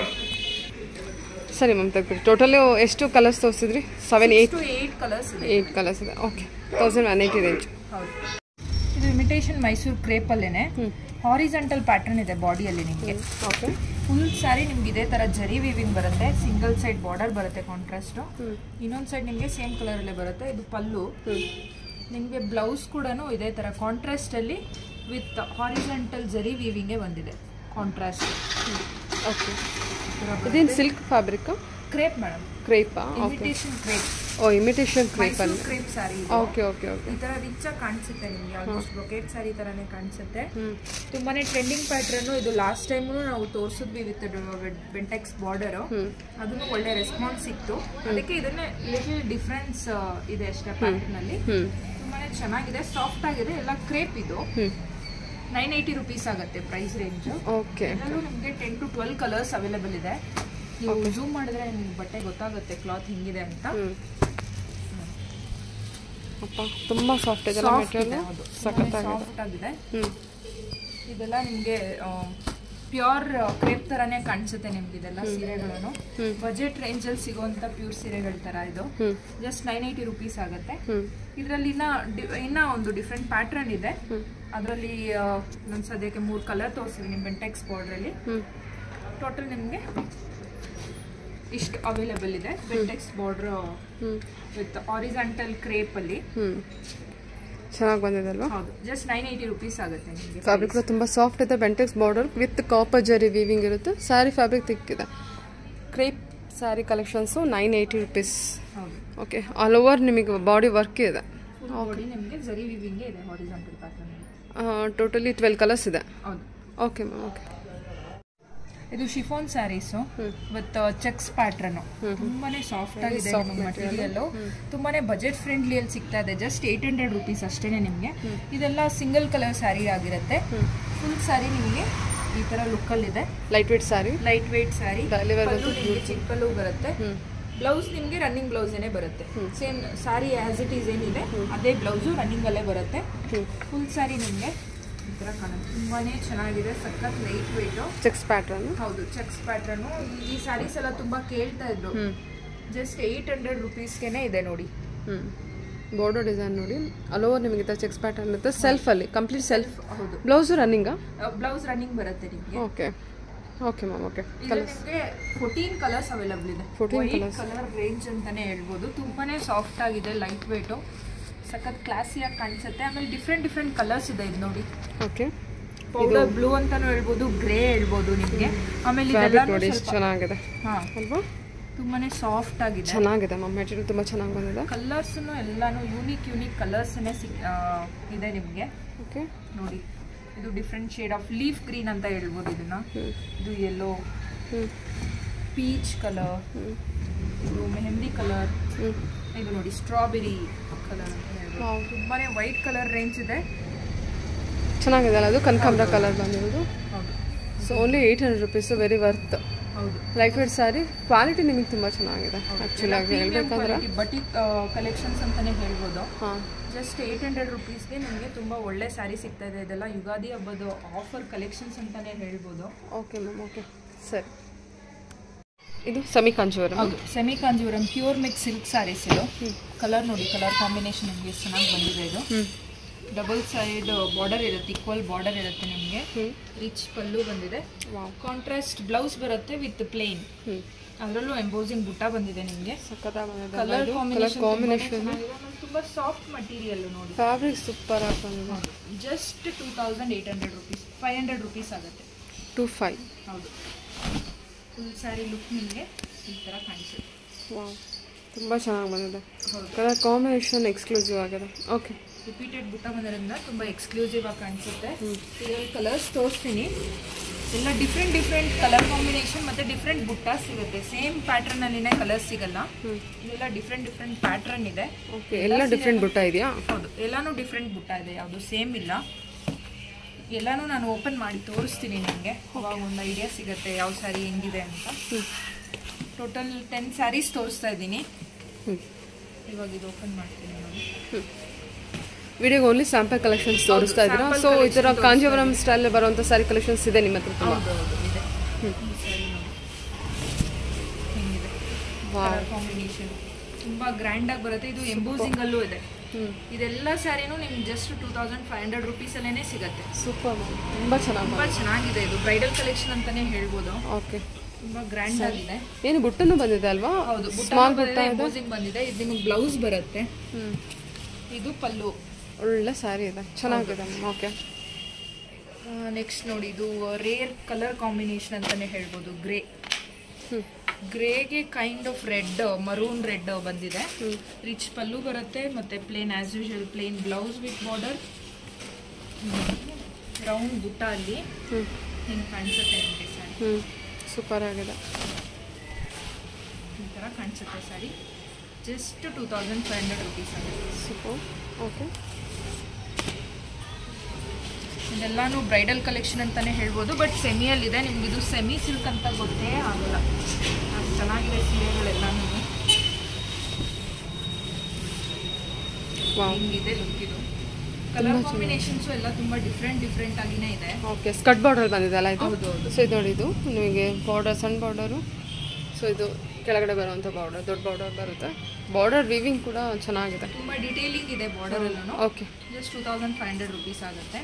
ಸರಿ ಮ್ಯಾಮ್ ತೆಗ್ಬಿಡಿ ಟೋಟಲು ಎಷ್ಟು ಕಲರ್ಸ್ ತೋರಿಸಿದ್ರಿ seven eight to eight colours ಇದೆ ಏಯ್ಟ್ ಕಲರ್ಸ್ ಇದೆ okay thousand one eighty range ಹೌದು ಇದು ಇಮಿಟೇಷನ್ ಮೈಸೂರು ಕ್ರೇಪಲ್ಲೇನೆ ಹ್ಞೂ ಹಾರಿಸೆಂಟಲ್ ಪ್ಯಾಟರ್ನ್ ಇದೆ ಬಾಡಿಯಲ್ಲಿ ನಿಮಗೆ ಓಕೆ ಫುಲ್ ಸ್ಯಾರಿ ನಿಮ್ಗೆ ಇದೇ ತರ ಜರಿ ವಿವಿಂಗ್ ಬರುತ್ತೆ ಸಿಂಗಲ್ ಸೈಡ್ ಬಾರ್ಡರ್ ಬರುತ್ತೆ ಕಾಂಟ್ರಾಸ್ಟ್ ಹ್ಞೂ ಇನ್ನೊಂದು ಸೈಡ್ ನಿಮಗೆ ಸೇಮ್ ಕಲರ್ ಅಲ್ಲೇ ಬರುತ್ತೆ ಇದು ಪಲ್ಲು ಹ್ಞೂ ನಿಮಗೆ ಬ್ಲೌಸ್ ಕೂಡ ಇದೇ ತರ ಕಾಂಟ್ರಾಸ್ಟ್ ಅಲ್ಲಿ ವಿತ್ ಹಾರಿಸೆಂಟಲ್ ಜರಿ ವೀವಿಂಗೇ ಬಂದಿದೆ ಕಾಂಟ್ರಾಸ್ಟ್ ಓಕೆ ಇದೇನು ಸಿಲ್ಕ್ ಫ್ಯಾಬ್ರಿಕ್ಕಾ ಕ್ರೇಪ್ ಮೇಡಮ್ ಕ್ರೇಪಾ okay imitation crepe oh imitation crepe Mysore ಅಲ್ಲಿ crepe sari okay okay okay ಈ ತರ ರಿಚ್ ಆಗಿ ಕಾಣಿಸುತ್ತೆ ನಿಮಗೆ ಆಲ್ಮೋಸ್ಟ್ ಬ್ರೊಕೇಟ್ ಸ್ಯಾರಿ ತರಾನೇ ಕಾಣಿಸುತ್ತೆ ಹ್ಞೂ ತುಂಬಾನೇ ಟ್ರೆಂಡಿಂಗ್ ಪ್ಯಾಟ್ರನ್ ಇದು ಲಾಸ್ಟ್ ಟೈಮ್ ನಾವು ತೋರಿಸಿದ್ವಿ ವಿತ್ ಬೆಂಟೆಕ್ಸ್ ಬಾರ್ಡರ್ ಹ್ಞೂ ಅದನ್ನು ಒಳ್ಳೆ ರೆಸ್ಪಾನ್ಸ್ ಸಿಕ್ತು ಅದಕ್ಕೆ ಇದನ್ನೇ ಲಿಟಲ್ ಡಿಫ್ರೆನ್ಸ್ ಇದೆ ಅಷ್ಟೇ ಪ್ಯಾಟರ್ನ್ ಅಲ್ಲಿ ಹ್ಞೂ ತುಂಬಾನೇ ಚೆನ್ನಾಗಿದೆ ಸಾಫ್ಟ್ ಆಗಿದೆ ಎಲ್ಲ ಕ್ರೇಪ್ ಇದು ಹ್ಞೂ ನೈನ್ ಏಯ್ಟಿ ರುಪೀಸ್ ಆಗುತ್ತೆ ಪ್ರೈಸ್ ರೇಂಜ್ ಓಕೆ ಇದರಲ್ಲೂ ನಿಮಗೆ ten to twelve colours available ಇದೆ ನೀವು ಝೂಮ್ ಮಾಡಿದ್ರೆ ನಿಮ್ಗೆ ಬಟ್ಟೆ ಗೊತ್ತಾಗುತ್ತೆ ಕ್ಲಾತ್ ಹೆಂಗಿದೆ ಅಂತ ಹ್ಞೂ ಅಪ್ಪ ತುಂಬ ಸಾಫ್ಟ್ ಇದೆ ಸಾಫ್ಟ್ ಇದೆ ಮೆಟೀರಿಯಲ್ ಹೌದು ಸಖತ್ತಾಗಿದೆ ಸಾಫ್ಟ್ ಆಗಿದೆ ಹ್ಞೂ ಇದೆಲ್ಲ ನಿಮಗೆ ಪ್ಯೂರ್ ಕ್ರೇಪ್ ತರಾನೇ ಕಾಣಿಸುತ್ತೆ ನಿಮ್ಗೆ ಇದೆಲ್ಲ ಸೀರೆಗಳನ್ನು ಹ್ಮ್. ಬಜೆಟ್ ರೇಂಜಲ್ಲಿ ಸಿಗುವಂತ ಪ್ಯೂರ್ ಸೀರೆಗಳ ತರ ಇದು ಹ್ಞೂ ಜಸ್ಟ್ ನೈನ್ ಏಯ್ಟಿ ರುಪೀಸ್ ಆಗುತ್ತೆ ಹ್ಞೂ ಇದರಲ್ಲಿ ಇನ್ನ ಡಿ- ಇನ್ನ ಒಂದು ಡಿಫ್ರೆಂಟ್ ಪ್ಯಾಟ್ರನ್ ಇದೆ ಹ್ಞೂ ಅದರಲ್ಲಿ ನಾನು ಸದ್ಯಕ್ಕೆ ಮೂರು ಕಲರ್ ತೋರಿಸಿದ್ದೀನಿ ಬೆಂಟೆಕ್ಸ್ ಬಾರ್ಡ್ರಲ್ಲಿ ಹ್ಞೂ ಟೋಟಲ್ ನಿಮಗೆ ಇಷ್ಟು ಅವೈಲೇಬಲ್ ಇದೆ ಬೆಂಟೆಕ್ಸ್ ಬಾರ್ಡ್ರ್ ಹ್ಞೂ ವಿತ್ ಆರಿಸೆಂಟಲ್ ಕ್ರೇಪಲ್ಲಿ ಹ್ಞೂ ಚೆನ್ನಾಗಿ ಬಂದಿದೆ ಅಲ್ವಾ ಹೌದು ಜಸ್ಟ್ ನೈನ್ ಏಯ್ಟಿ ರುಪೀಸ್ ಆಗುತ್ತೆ ನಿಮಗೆ ಫ್ಯಾಬ್ರಿಕ್ ಕೂಡ ತುಂಬ ಸಾಫ್ಟ್ ಇದೆ Bentex border with copper zari weaving ಇರುತ್ತೆ ಸ್ಯಾರಿ ಫ್ಯಾಬ್ರಿಕ್ ತಿಕ್ಕಿದೆ crepe sari collections nine eighty rupees ಹೌದು ಓಕೆ ಆಲ್ ಓವರ್ ನಿಮಗೆ ಬಾಡಿ ವರ್ಕ್ ಇದೆ ಫುಲ್ ಬಾಡಿ ನಿಮಗೆ ಜರಿ ವಿವಿಂಗೇ ಇದೆ horizontal pattern totally twelve colours ಇದೆ ಹೌದು ಓಕೆ ಮ್ಯಾಮ್ ಓಕೆ ಇದು chiffon saris with checks pattern ತುಂಬಾನೇ ಸಾಫ್ಟ್ ಆಗಿದೆ ಮಟೀರಿಯಲ್ ತುಂಬಾನೇ ಬಜೆಟ್ ಫ್ರೆಂಡ್ಲಿ ಅಲ್ಲಿ ಸಿಗ್ತಾ ಇದೆ ಜಸ್ಟ್ ಏಟ್ ಹಂಡ್ರೆಡ್ ರುಪೀಸ್ ಅಷ್ಟೇನೆ ನಿಮಗೆ ಇದೆಲ್ಲ ಸಿಂಗಲ್ ಕಲರ್ ಸ್ಯಾರಿ ಆಗಿರುತ್ತೆ ಫುಲ್ ಸ್ಯಾರಿ ನಿಮಗೆ ಈ ತರ ಲುಕ್ ಅಲ್ಲಿ ಇದೆ light weight sari light weight sari Daily wear pallu ನಿಮಗೆ ಚಿಕ್ಕ ಪಲ್ಲು ಬರುತ್ತೆ ಹ್ಞೂ ಬ್ಲೌಸ್ ನಿಮಗೆ ರನ್ನಿಂಗ್ ಬ್ಲೌಸ್ ಏನೇ ಬರುತ್ತೆ same sari as it is ಏನಿದೆ ಅದೇ ಬ್ಲೌಸು ರನ್ನಿಂಗ್ ಅಲ್ಲೇ ಬರುತ್ತೆ ಹ್ಞೂ ಫುಲ್ ಸ್ಯಾರಿ ನಿಮಗೆ ಈ ತರ ಕಾಣುತ್ತೆ ತುಂಬಾನೇ ಚೆನ್ನಾಗಿದೆ ಸಖತ್ ಲೈಟ್ ವೇಟು ಚೆಕ್ಸ್ ಪ್ಯಾಟ್ರನ್ ಹೌದು ಚೆಕ್ಸ್ ಪ್ಯಾಟರ್ನು ಈ ಸ್ಯಾರೀಸ್ ಎಲ್ಲ ತುಂಬಾ ಕೇಳ್ತಾ ಇದ್ರು ಹ್ಞೂ ಜಸ್ಟ್ ಏಯ್ಟ್ ಹಂಡ್ರೆಡ್ ರುಪೀಸ್ಗೆನೆ ಇದೆ ನೋಡಿ ಹ್ಞೂ ಬಾರ್ಡರ್ ಡಿಸೈನ್ ನೋಡಿ ಅಲೋವರ್ ನಿಮಗೆ ಚೆಕ್ಸ್ ಪ್ಯಾಟರ್ನ್ ಇರುತ್ತೆ ಸೆಲ್ಫಲ್ಲಿ ಕಂಪ್ಲೀಟ್ ಸೆಲ್ಫ್ ಹೌದು ಬ್ಲೌಸು ರನ್ನಿಂಗಾ ಬ್ಲೌಸ್ ರನ್ನಿಂಗ್ ಬರುತ್ತೆ ನಿಮಗೆ ಓಕೆ ಓಕೆ ಮ್ಯಾಮ್ ಓಕೆ ಇದು ನಿಮಗೆ ಫೋರ್ಟೀನ್ ಕಲರ್ಸ್ ಅವೈಲಬಲ್ ಇದೆ 14 ಕಲರ್ ರೇಂಜ್ ಅಂತಾನೆ ಹೇಳ್ಬೋದು ತುಂಬಾನೇ ಸಾಫ್ಟ್ ಆಗಿದೆ ಲೈಟ್ ವೇಟು ಸಖತ್ ಕ್ಲಾಸಿಯಾಗಿ ಕಾಣಿಸುತ್ತೆ ಆಮೇಲೆ ಡಿಫ್ರೆಂಟ್ ಡಿಫ್ರೆಂಟ್ ಕಲರ್ಸ್ ಇದೆ ಇದು ನೋಡಿ ಓಕೆ ಪೌಡರ್ ಬ್ಲೂ ಅಂತಾನು ಹೇಳ್ಬೋದು ಗ್ರೇ ಹೇಳ್ಬೋದು ನಿಮಗೆ ಆಮೇಲೆ ಫ್ಯಾಬ್ರಿಕ್ ಇದೆಲ್ಲ ನೋಡಿ ಎಷ್ಟು ಚೆನ್ನಾಗಿದೆ ಹಾ ಅಲ್ವಾ ತುಂಬಾನೇ ಸಾಫ್ಟ್ ಆಗಿದೆ ಚೆನ್ನಾಗಿದೆ ಮ್ಯಾಮ್ ಮೆಟೀರಿಯಲ್ ತುಂಬ ಚೆನ್ನಾಗಿ ಬಂದಿದೆ ಕಲರ್ಸ್ ಎಲ್ಲಾನು ಯೂನಿಕ್ ಯೂನಿಕ್ ಕಲರ್ಸ್ ಇದೆ ನಿಮಗೆ ಓಕೆ ನೋಡಿ ಇದು different shade of leaf green ಅಂತ ಹೇಳ್ಬೋದು ಇದನ್ನ ಇದು ಯೆಲ್ಲೋ ಹ್ಞೂ ಪೀಚ್ ಕಲರ್ ಹ್ಞೂ ಇದು ಮೆಹಂದಿ ಕಲರ್ ಹ್ಞೂ ಇದು ನೋಡಿ ಸ್ಟ್ರಾಬೆರಿ ಕಲರ್ ಅಂತ ಹೇಳ್ಬೋದು ವಾವ್ ತುಂಬಾನೇ ವೈಟ್ ಕಲರ್ ರೇಂಜ್ ಇದೆ ಚೆನ್ನಾಗಿದೆ ಅಲ್ಲ ಅದು ಕನಕಾಂಬ್ರ ಕಲರ್ ಬಂದಿರೋದು ಹೌದು so only eight hundred rupees very worth ಹೌದು ಲೈಟ್ ವೇಟ್ ಸ್ಯಾರಿ ಕ್ವಾಲಿಟಿ ನಿಮಗೆ ತುಂಬ ಚೆನ್ನಾಗಿದೆ ಆ್ಯಕ್ಚುಲಿ ಆಗಿ ಹೇಳ್ಬೇಕಂದ್ರೆ ಬಟಿಕ್ ಕಲೆಕ್ಷನ್ಸ್ ಅಂತಾನೆ ಹೇಳ್ಬೋದು ಹಾಂ ಜಸ್ಟ್ ಏಯ್ಟ್ ಹಂಡ್ರೆಡ್ ರುಪೀಸ್ಗೆ ನಿಮಗೆ ತುಂಬ ಒಳ್ಳೆ ಸ್ಯಾರಿ ಸಿಗ್ತಾ ಇದೆ ಇದೆಲ್ಲ ಯುಗಾದಿ ಹಬ್ಬದ ಆಫರ್ ಕಲೆಕ್ಷನ್ಸ್ ಅಂತಾನೆ ಹೇಳ್ಬೋದು ಓಕೆ ಮ್ಯಾಮ್ ಓಕೆ ಸರಿ ಇದು ಸೆಮಿ ಕಾಂಜೂವರಂ ಹೌದು semi Kanjeevaram pure mix silk saris ಇದು ಕಲರ್ ನೋಡಿ ಕಲರ್ ಕಾಂಬಿನೇಷನ್ ನಿಮಗೆ ಎಷ್ಟು ಚೆನ್ನಾಗಿ ಬಂದಿದೆ ಇದು ಹ್ಞೂ ಡಬಲ್ ಸೈಡ್ ಬಾರ್ಡರ್ ಇರುತ್ತೆ ಈಕ್ವಲ್ ಬಾರ್ಡರ್ ಇರುತ್ತೆ ನಿಮಗೆ ಹ್ಞೂ ರಿಚ್ ಪಲ್ಲು ಬಂದಿದೆ ವಾವ್ ಕಾಂಟ್ರಾಸ್ಟ್ ಬ್ಲೌಸ್ ಬರುತ್ತೆ ವಿತ್ ಪ್ಲೇನ್ ಹ್ಞೂ ಅದರಲ್ಲೂ ಎಂಬೋಸಿಂಗ್ ಬುಟ್ಟ ಬಂದಿದೆ ನಿಮಗೆ ಸಖತ್ತಾಗಿ ಬಂದಿದೆ ಕಲರ್ ಕಲರ್ ಕಾಂಬಿನೇಷನ್ ಕಾಂಬಿನೇಷನ್ ತುಂಬಾ ಸಾಫ್ಟ್ ಮಟೀರಿಯಲ್ ನೋಡಿ ಫ್ಯಾಬ್ರಿಕ್ ಸೂಪರ್ ಆಗಿ ಬಂದಿದೆ just two thousand eight hundred rupees five hundred rupees ಆಗುತ್ತೆ ಟು ಫೈವ್ ಹೌದು ಫುಲ್ ಸ್ಯಾರಿ ಲುಕ್ ನಿಮಗೆ ಈ ಥರ ಕಾಣಿಸುತ್ತೆ ವಾವ್ ತುಂಬ ಚೆನ್ನಾಗಿ ಬಂದಿದೆ ಹೌದು ಕಲರ್ ಕಾಂಬಿನೇಷನ್ ಎಕ್ಸ್ಕ್ಲೂಸಿವ್ ಆಗಿದೆ ಓಕೆ ರಿಪೀಟೆಡ್ ಬುಟ್ಟ ಬಂದಿರೋದ್ರಿಂದ ತುಂಬ ಎಕ್ಸ್ಕ್ಲೂಸಿವ್ ಆಗಿ ಕಾಣಿಸುತ್ತೆ ಇದರಲ್ಲಿ ಕಲರ್ಸ್ ತೋರಿಸ್ತೀನಿ ಎಲ್ಲ ಡಿಫ್ರೆಂಟ್ ಡಿಫ್ರೆಂಟ್ ಕಲರ್ ಕಾಂಬಿನೇಷನ್ ಮತ್ತು ಡಿಫ್ರೆಂಟ್ ಬುಟ್ಟ ಸಿಗುತ್ತೆ ಸೇಮ್ ಪ್ಯಾಟ್ರನ್ನಲ್ಲಿನೇ ಕಲರ್ಸ್ ಸಿಗಲ್ಲ ಹ್ಞೂ ಇದೆಲ್ಲ ಡಿಫ್ರೆಂಟ್ ಡಿಫ್ರೆಂಟ್ ಪ್ಯಾಟ್ರನ್ ಇದೆ ಓಕೆ ಎಲ್ಲ ಡಿಫ್ರೆಂಟ್ ಬುಟ್ಟ ಇದೆಯಾ ಹೌದು ಎಲ್ಲಾನು ಡಿಫ್ರೆಂಟ್ ಬುಟ್ಟ ಇದೆ ಯಾವುದು ಸೇಮ್ ಇಲ್ಲ ಎಲ್ಲಾನು ನಾನು ಓಪನ್ ಮಾಡಿ ತೋರಿಸ್ತೀನಿ ನಿಮಗೆ ಅವಾಗ ಒಂದು ಐಡಿಯಾ ಸಿಗುತ್ತೆ ಯಾವ ಸ್ಯಾರಿ ಹೆಂಗಿದೆ ಅಂತ ಹ್ಞೂ ಟೋಟಲ್ ಟೆನ್ ಸ್ಯಾರೀಸ್ ತೋರಿಸ್ತಾ ಇದ್ದೀನಿ ಹ್ಞೂ ಇವಾಗ ಇದು ಓಪನ್ ಮಾಡ್ತೀನಿ ನೋಡಿ ವಿಡಿಯೋಗೆ ಓನ್ಲಿ ಸ್ಯಾಂಪಲ್ ಕಲೆಕ್ಷನ್ಸ್ ತೋರಿಸ್ತಾ ಇದ್ದೀರಾ ಸೊ ಈ ಥರ ಕಾಂಜೀವರಂ ಸ್ಟೈಲ್ ಬರುವಂಥ ಸ್ಯಾರಿ ಕಲೆಕ್ಷನ್ಸ್ ಇದೆ ನಿಮ್ಮ ಹತ್ರ ತುಂಬ ಹೌದು ಹೌದು ಇದೆ ಈ ಸ್ಯಾರಿ ನೋಡಿ ಹೆಂಗಿದೆ ವಾವ್ ಕಲರ್ ಕಾಂಬಿನೇಷನ್ ತುಂಬಾ ಗ್ರ್ಯಾಂಡ್ ಆಗಿ ಬರುತ್ತೆ ಇದು ಎಂಬೋಸಿಂಗ್ ಅಲ್ಲೂ ಇದೆ ಹ್ಞೂ ಇದೆಲ್ಲ ಸ್ಯಾರಿನೂ ನಿಮ್ಗೆ just two thousand five hundred rupees ಅಲ್ಲೇ ಸಿಗುತ್ತೆ ಸೂಪರ್ ತುಂಬ ಚೆನ್ನಾಗಿ ತುಂಬಾ ಚೆನ್ನಾಗಿದೆ ಇದು ಬ್ರೈಡಲ್ ಕಲೆಕ್ಷನ್ ಅಂತಾನೆ ಹೇಳ್ಬೋದು ಓಕೆ ತುಂಬಾ ಗ್ರ್ಯಾಂಡ್ ಆಗಿದೆ ಏನು ಬುಟ್ಟನು ಬಂದಿದೆ ಅಲ್ವಾ ಹೌದು ಸ್ಮಾಲ್ ಬುಟ್ಟ ಬಂದಿದೆ ಎಂಬೋಸಿಂಗ್ ಬಂದಿದೆ ಇದು ನಿಮಗೆ ಬ್ಲೌಸ್ ಬರುತ್ತೆ ಹ್ಞೂ ಇದು ಪಲ್ಲು ಒಳ್ಳೆ ಸ್ಯಾರಿ ಇದೆ ಚೆನ್ನಾಗಿದೆ ಓಕೆ ನೆಕ್ಸ್ಟ್ ನೋಡಿ ಇದು ರೇರ್ ಕಲರ್ ಕಾಂಬಿನೇಷನ್ ಅಂತಾನೆ ಹೇಳ್ಬೋದು ಗ್ರೇ ಹ್ಞೂ ಗ್ರೇಗೆ kind of red maroon red ಬಂದಿದೆ ರಿಚ್ ಪಲ್ಲು ಬರುತ್ತೆ ಮತ್ತೆ plain as usual plain blouse with border round butta ಅಲ್ಲಿ ಹ್ಞೂ ಹಿಂಗೆ ಕಾಣಿಸುತ್ತೆ ನಿಮಗೆ ಸ್ಯಾರಿ ಹ್ಞೂ ಸೂಪರ್ ಆಗಿದೆ ಈ ಥರ ಕಾಣಿಸುತ್ತೆ sari just two thousand five hundred rupees ಆಗುತ್ತೆ ಸೂಪರ್ ಓಕೆ ಇದೆಲ್ಲಾನು ಬ್ರೈಡಲ್ ಕಲೆಕ್ಷನ್ ಅಂತಾನೆ ಹೇಳ್ಬೋದು ಬಟ್ ಸೆಮಿಯಲ್ಲಿ ಇದೆ ನಿಮ್ಗೆ ಇದು ಸೆಮಿ ಸಿಲ್ಕ್ ಅಂತ ಗೊತ್ತೇ ಆಗಲ್ಲ ಅಷ್ಟು ಚೆನ್ನಾಗಿದೆ ಸೀರೆಗಳೆಲ್ಲಾನು ವಾವ್ ಹಿಂಗಿದೆ ಲುಕ್ ಇದು ಕಲರ್ ಕಾಂಬಿನೇಷನ್ಸು ಎಲ್ಲ ತುಂಬ ಡಿಫ್ರೆಂಟ್ ಡಿಫ್ರೆಂಟ್ ಆಗಿನೇ ಇದೆ ಓಕೆ ಸ್ಕರ್ಟ್ ಬಾರ್ಡರ್ ಬಂದಿದೆ ಅಲ್ಲ ಇದು ಹೌದು ಹೌದು ಸೊ ಇದು ನೋಡಿ ಇದು ನಿಮಗೆ ಬಾರ್ಡರ್ ಸಣ್ಣ ಬಾರ್ಡರು ಸೊ ಇದು ಕೆಳಗಡೆ ಬರುವಂಥ ಬಾರ್ಡರ್ ದೊಡ್ಡ ಬಾರ್ಡರ್ ಬರುತ್ತೆ ಬಾರ್ಡರ್ ವಿವಿಂಗ್ ಕೂಡ ಚೆನ್ನಾಗಿದೆ ತುಂಬ ಡಿಟೇಲಿಂಗ್ ಇದೆ ಬಾರ್ಡರ್ ಎಲ್ಲೂ okay just two thousand five hundred rupees ಆಗುತ್ತೆ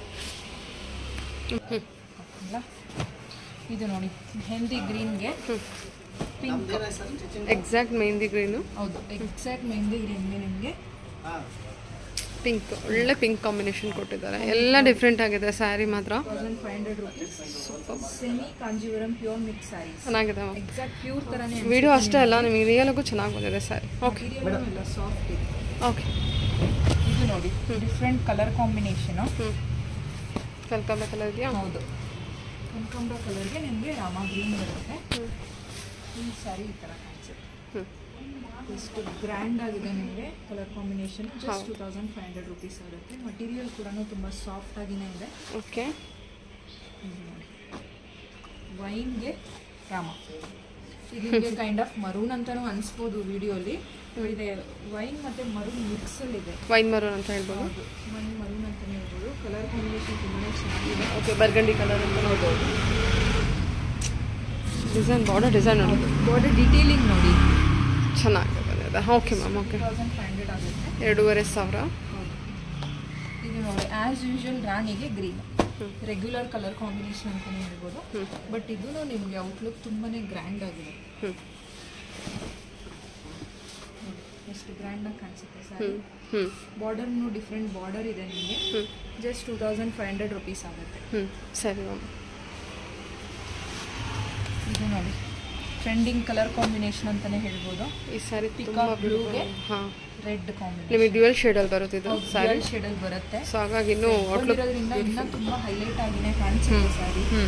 ಹ್ಞೂ ಅಲ್ಲ ಇದು ನೋಡಿ ಮೆಹಂದಿ ಗ್ರೀನ್ಗೆ ಪಿಂಕ್ ಎಕ್ಸಾಕ್ಟ್ ಮೆಹಂದಿ ಗ್ರೀನು ಹೌದು ಎಕ್ಸಾಕ್ಟ್ ಮೆಹಂದಿ ಗ್ರೀನ್ಗೆ ನಿಮಗೆ ಪಿಂಕ್ ಒಳ್ಳೆ ಪಿಂಕ್ ಕಾಂಬಿನೇಷನ್ ಕೊಟ್ಟಿದ್ದಾರೆ ಎಲ್ಲ ಡಿಫ್ರೆಂಟ್ ಆಗಿದೆ ಸ್ಯಾರಿ ಮಾತ್ರ thousand five hundred rupees semi Kanjeevaram pure mix saris ಚೆನ್ನಾಗಿದೆ ಮ್ಯಾಮ್ ಎಕ್ಸಾಕ್ಟ್ ಪ್ಯೂರ್ ಥರನೇ ವಿಡಿಯೋ ಅಷ್ಟೇ ಅಲ್ಲ ನಿಮಗೆ ರಿಯಲ್ಗೂ ಚೆನ್ನಾಗಿ ಬಂದಿದೆ ಸ್ಯಾರಿ ಓಕೆ ಮಟೀರಿಯಲ್ ಎಲ್ಲ ಸಾಫ್ಟ್ ಇದೆ ಓಕೆ ಇದು ನೋಡಿ ಡಿಫ್ರೆಂಟ್ ಕಲರ್ ಕಾಂಬಿನೇಷನು ಹ್ಞೂ ಕಲ್ಕಂಬ ಕಲರ್ ಇದೆಯಾ ಹೌದು ಕನಕಾಂಬರ ಕಲರ್ಗೆ ನಿಮಗೆ ರಾಮ ಗ್ರೀನ್ ಬರುತ್ತೆ ಈ ಸ್ಯಾರಿ ಈ ಥರ ಕಾಣಿಸುತ್ತೆ ಹ್ಞೂ ಎಷ್ಟು ಗ್ರ್ಯಾಂಡ್ ಆಗಿದೆ ನಿಮಗೆ colour combination just two thousand five hundred rupees ಆಗುತ್ತೆ ಮಟೀರಿಯಲ್ ಕೂಡ ತುಂಬ ಸಾಫ್ಟ್ ಆಗಿನೇ ಇದೆ ಓಕೆ ವೈನ್ಗೆ ರಾಮ ಇದು ನಿಮಗೆ ಕೈಂಡ್ ಆಫ್ ಮರೂನ್ ಅಂತಾನೂ ಅನಿಸ್ಬೋದು ವಿಡಿಯೋಲಿ ಇದೆ ವೈನ್ ಮತ್ತು ಮರೂನ್ ಮಿಕ್ಸಲ್ಲಿದೆ ವೈನ್ ಮರೂನ್ ಅಂತ ಹೇಳ್ಬೋದು ಹೌದು ವೈನ್ ಮರೂನ್ ಅಂತಲೇ ಹೇಳ್ಬೋದು ಕಲರ್ ಕಾಂಬಿನೇಷನ್ ತುಂಬಾ ಚೆನ್ನಾಗಿದೆ ಓಕೆ ಬರ್ಗಂಡಿ ಕಲರ್ ಅಂತ ನೋಡ್ಬೋದು ಡಿಸೈನ್ ಬಾರ್ಡರ್ ಡಿಸೈನ್ ನೋಡಿ ಬಾರ್ಡರ್ ಡೀಟೇಲಿಂಗ್ ನೋಡಿ ಚೆನ್ನಾಗಿದೆ ಇದೆ okay ma'am okay thousand five hundred ಆಗುತ್ತೆ ಎರಡೂವರೆ ಸಾವಿರ ಹೌದು ಇದು ನೋಡಿ ಆ್ಯಸ್ ಯೂಶುವಲ್ ರಾಣಿಗೆ ಗ್ರೀನ್ ರೆಗ್ಯುಲರ್ ಕಲರ್ ಕಾಂಬಿನೇಷನ್ ಅಂತಲೇ ಹೇಳ್ಬೋದು ಬಟ್ ಇದೂ ನಿಮಗೆ ಔಟ್ಲುಕ್ ತುಂಬಾ ಗ್ರ್ಯಾಂಡ್ ಆಗಿದೆ ಹ್ಞೂ ಎಷ್ಟು ಗ್ರ್ಯಾಂಡಾಗಿ ಕಾಣಿಸುತ್ತೆ ಸರ್ ಹ್ಞೂ ಬಾರ್ಡರ್ನು ಡಿಫ್ರೆಂಟ್ ಬಾರ್ಡರ್ ಇದೆ ನಿಮಗೆ ಹ್ಞೂ just two thousand five hundred rupees ಆಗುತ್ತೆ ಹ್ಞೂ ಸರಿ ಮ್ಯಾಮ್ ಇದು ನೋಡಿ ಟ್ರೆಂಡಿಂಗ್ ಕಲರ್ ಕಾಂಬಿನೇಷನ್ ಅಂತಲೇ ಹೇಳ್ಬೋದು ಈ ಸ್ಯಾರಿ Peacock ತುಂಬ blue ಗೆ ಹಾಂ ರೆಡ್ ಕಾಂಬಿನೇಷನ್ ನಿಮಗೆ ಡ್ಯುಯಲ್ ಶೇಡಲ್ಲಿ ಬರುತ್ತಿದ್ದು ಸ್ಯಾರಿ ಶೇಡಲ್ಲಿ ಬರುತ್ತೆ ಸೊ ಹಾಗಾಗಿ ಇನ್ನೂ ಔಟ್ಲುಕ್ ಇರೋದ್ರಿಂದ ಇನ್ನೂ ತುಂಬಾ ಹೈಲೈಟ್ ಆಗಿನೇ ಕಾಣಿಸುತ್ತೆ ಸ್ಯಾರಿ ಹ್ಞೂ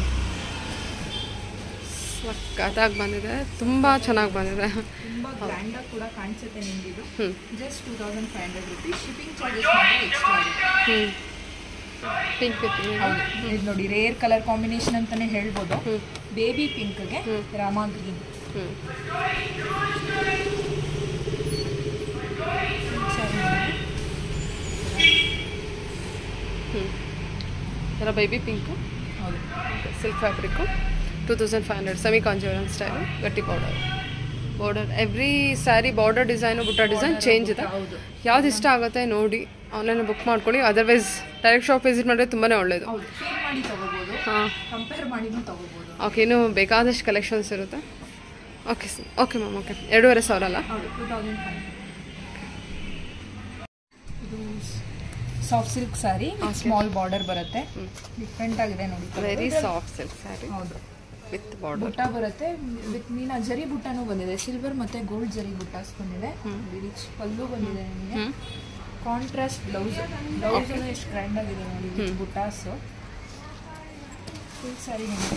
ಸಖತ್ತಾಗಿ ಬಂದಿದೆ ತುಂಬ ಚೆನ್ನಾಗಿ ಬಂದಿದೆ ತುಂಬಾ ಗ್ರ್ಯಾಂಡ್ ಆಗಿ ಕೂಡ ಕಾಣಿಸುತ್ತೆ ನಿಮ್ಗೆ ಇದು ಹ್ಞೂ just two thousand five hundred rupees shipping charges ಮಾತ್ರ ಎಕ್ಸ್ಟ್ರಾ ಆಗುತ್ತೆ ಹ್ಞೂ ಪಿಂಕ್ ವಿತ್ ಹೌದು ಇದು ನೋಡಿ ರೇರ್ ಕಲರ್ ಕಾಂಬಿನೇಷನ್ ಅಂತಾನೆ ಹೇಳ್ಬೋದು ಹ್ಞೂ ಬೇಬಿ ಪಿಂಕ್ಗೆ ರಾಮ ಗ್ರೀನ್ ಹ್ಞೂ ಹ್ಞೂ ಥರ ಬೇಬಿ ಪಿಂಕು ಹೌದು silk fabric two thousand five hundred semi Kanjeevaram style ಗಟ್ಟಿ border border every sari border design butta design change ಇದೆ ಹೌದು ಯಾವ್ದು ಇಷ್ಟ ಆಗುತ್ತೆ ನೋಡಿ ಆನ್ಲೈನ್ ಬುಕ್ ಮಾಡ್ಕೊಳ್ಳಿ ಅದರ್ವೈಸ್ ಡೈರೆಕ್ಟ್ ಶಾಪ್ ವಿಸಿಟ್ ಮಾಡಿದ್ರೆ ತುಂಬಾ ಒಳ್ಳೆಯದು ಹೌದು ಫೀಲ್ ಮಾಡಿ ತಗೋಬಹುದು ಹಾಂ ಕಂಪೇರ್ ಮಾಡಿನೂ ತಗೋಬಹುದು ಓಕೆ ಇನ್ನೂ ಬೇಕಾದಷ್ಟು ಕಲೆಕ್ಷನ್ಸ್ ಇರುತ್ತೆ okay sir okay ma'am okay ಎರಡೂವರೆ ಸಾವಿರ ಅಲ್ಲ ಹೌದು ಟೂ ತೌಸಂಡ್ ಫೈವ್ ಇದು soft silk sari small border ಬರುತ್ತೆ ಡಿಫ್ರೆಂಟ್ ಆಗಿದೆ ನೋಡಿ ವೆರಿ ಸಾಫ್ಟ್ ಸಿಲ್ಕ್ ಸ್ಯಾರಿ ಹೌದು ವಿತ್ ಬಾರ್ಡರ್ ಬುಟ್ಟ ಬರುತ್ತೆ ವಿತ್ ಮೀನಾ ಜರಿ ಬುಟ್ಟನೂ ಬಂದಿದೆ ಸಿಲ್ವರ್ ಮತ್ತೆ ಗೋಲ್ಡ್ ಜರಿ ಬುಟ್ಟಾಸ್ ಬಂದಿದೆ ರಿಚ್ ಪಲ್ಲು ಬಂದಿದೆ ನಿಮಗೆ ಕಾಂಟ್ರಾಸ್ಟ್ ಬ್ಲೌಸ್ ಬ್ಲೌಸ್ ಎಷ್ಟು ಗ್ರ್ಯಾಂಡ್ ಆಗಿದೆ ನೋಡಿ ವಿತ್ ಬುಟ್ಟಾಸು ಫುಲ್ ಸ್ಯಾರಿ ನಿಮಗೆ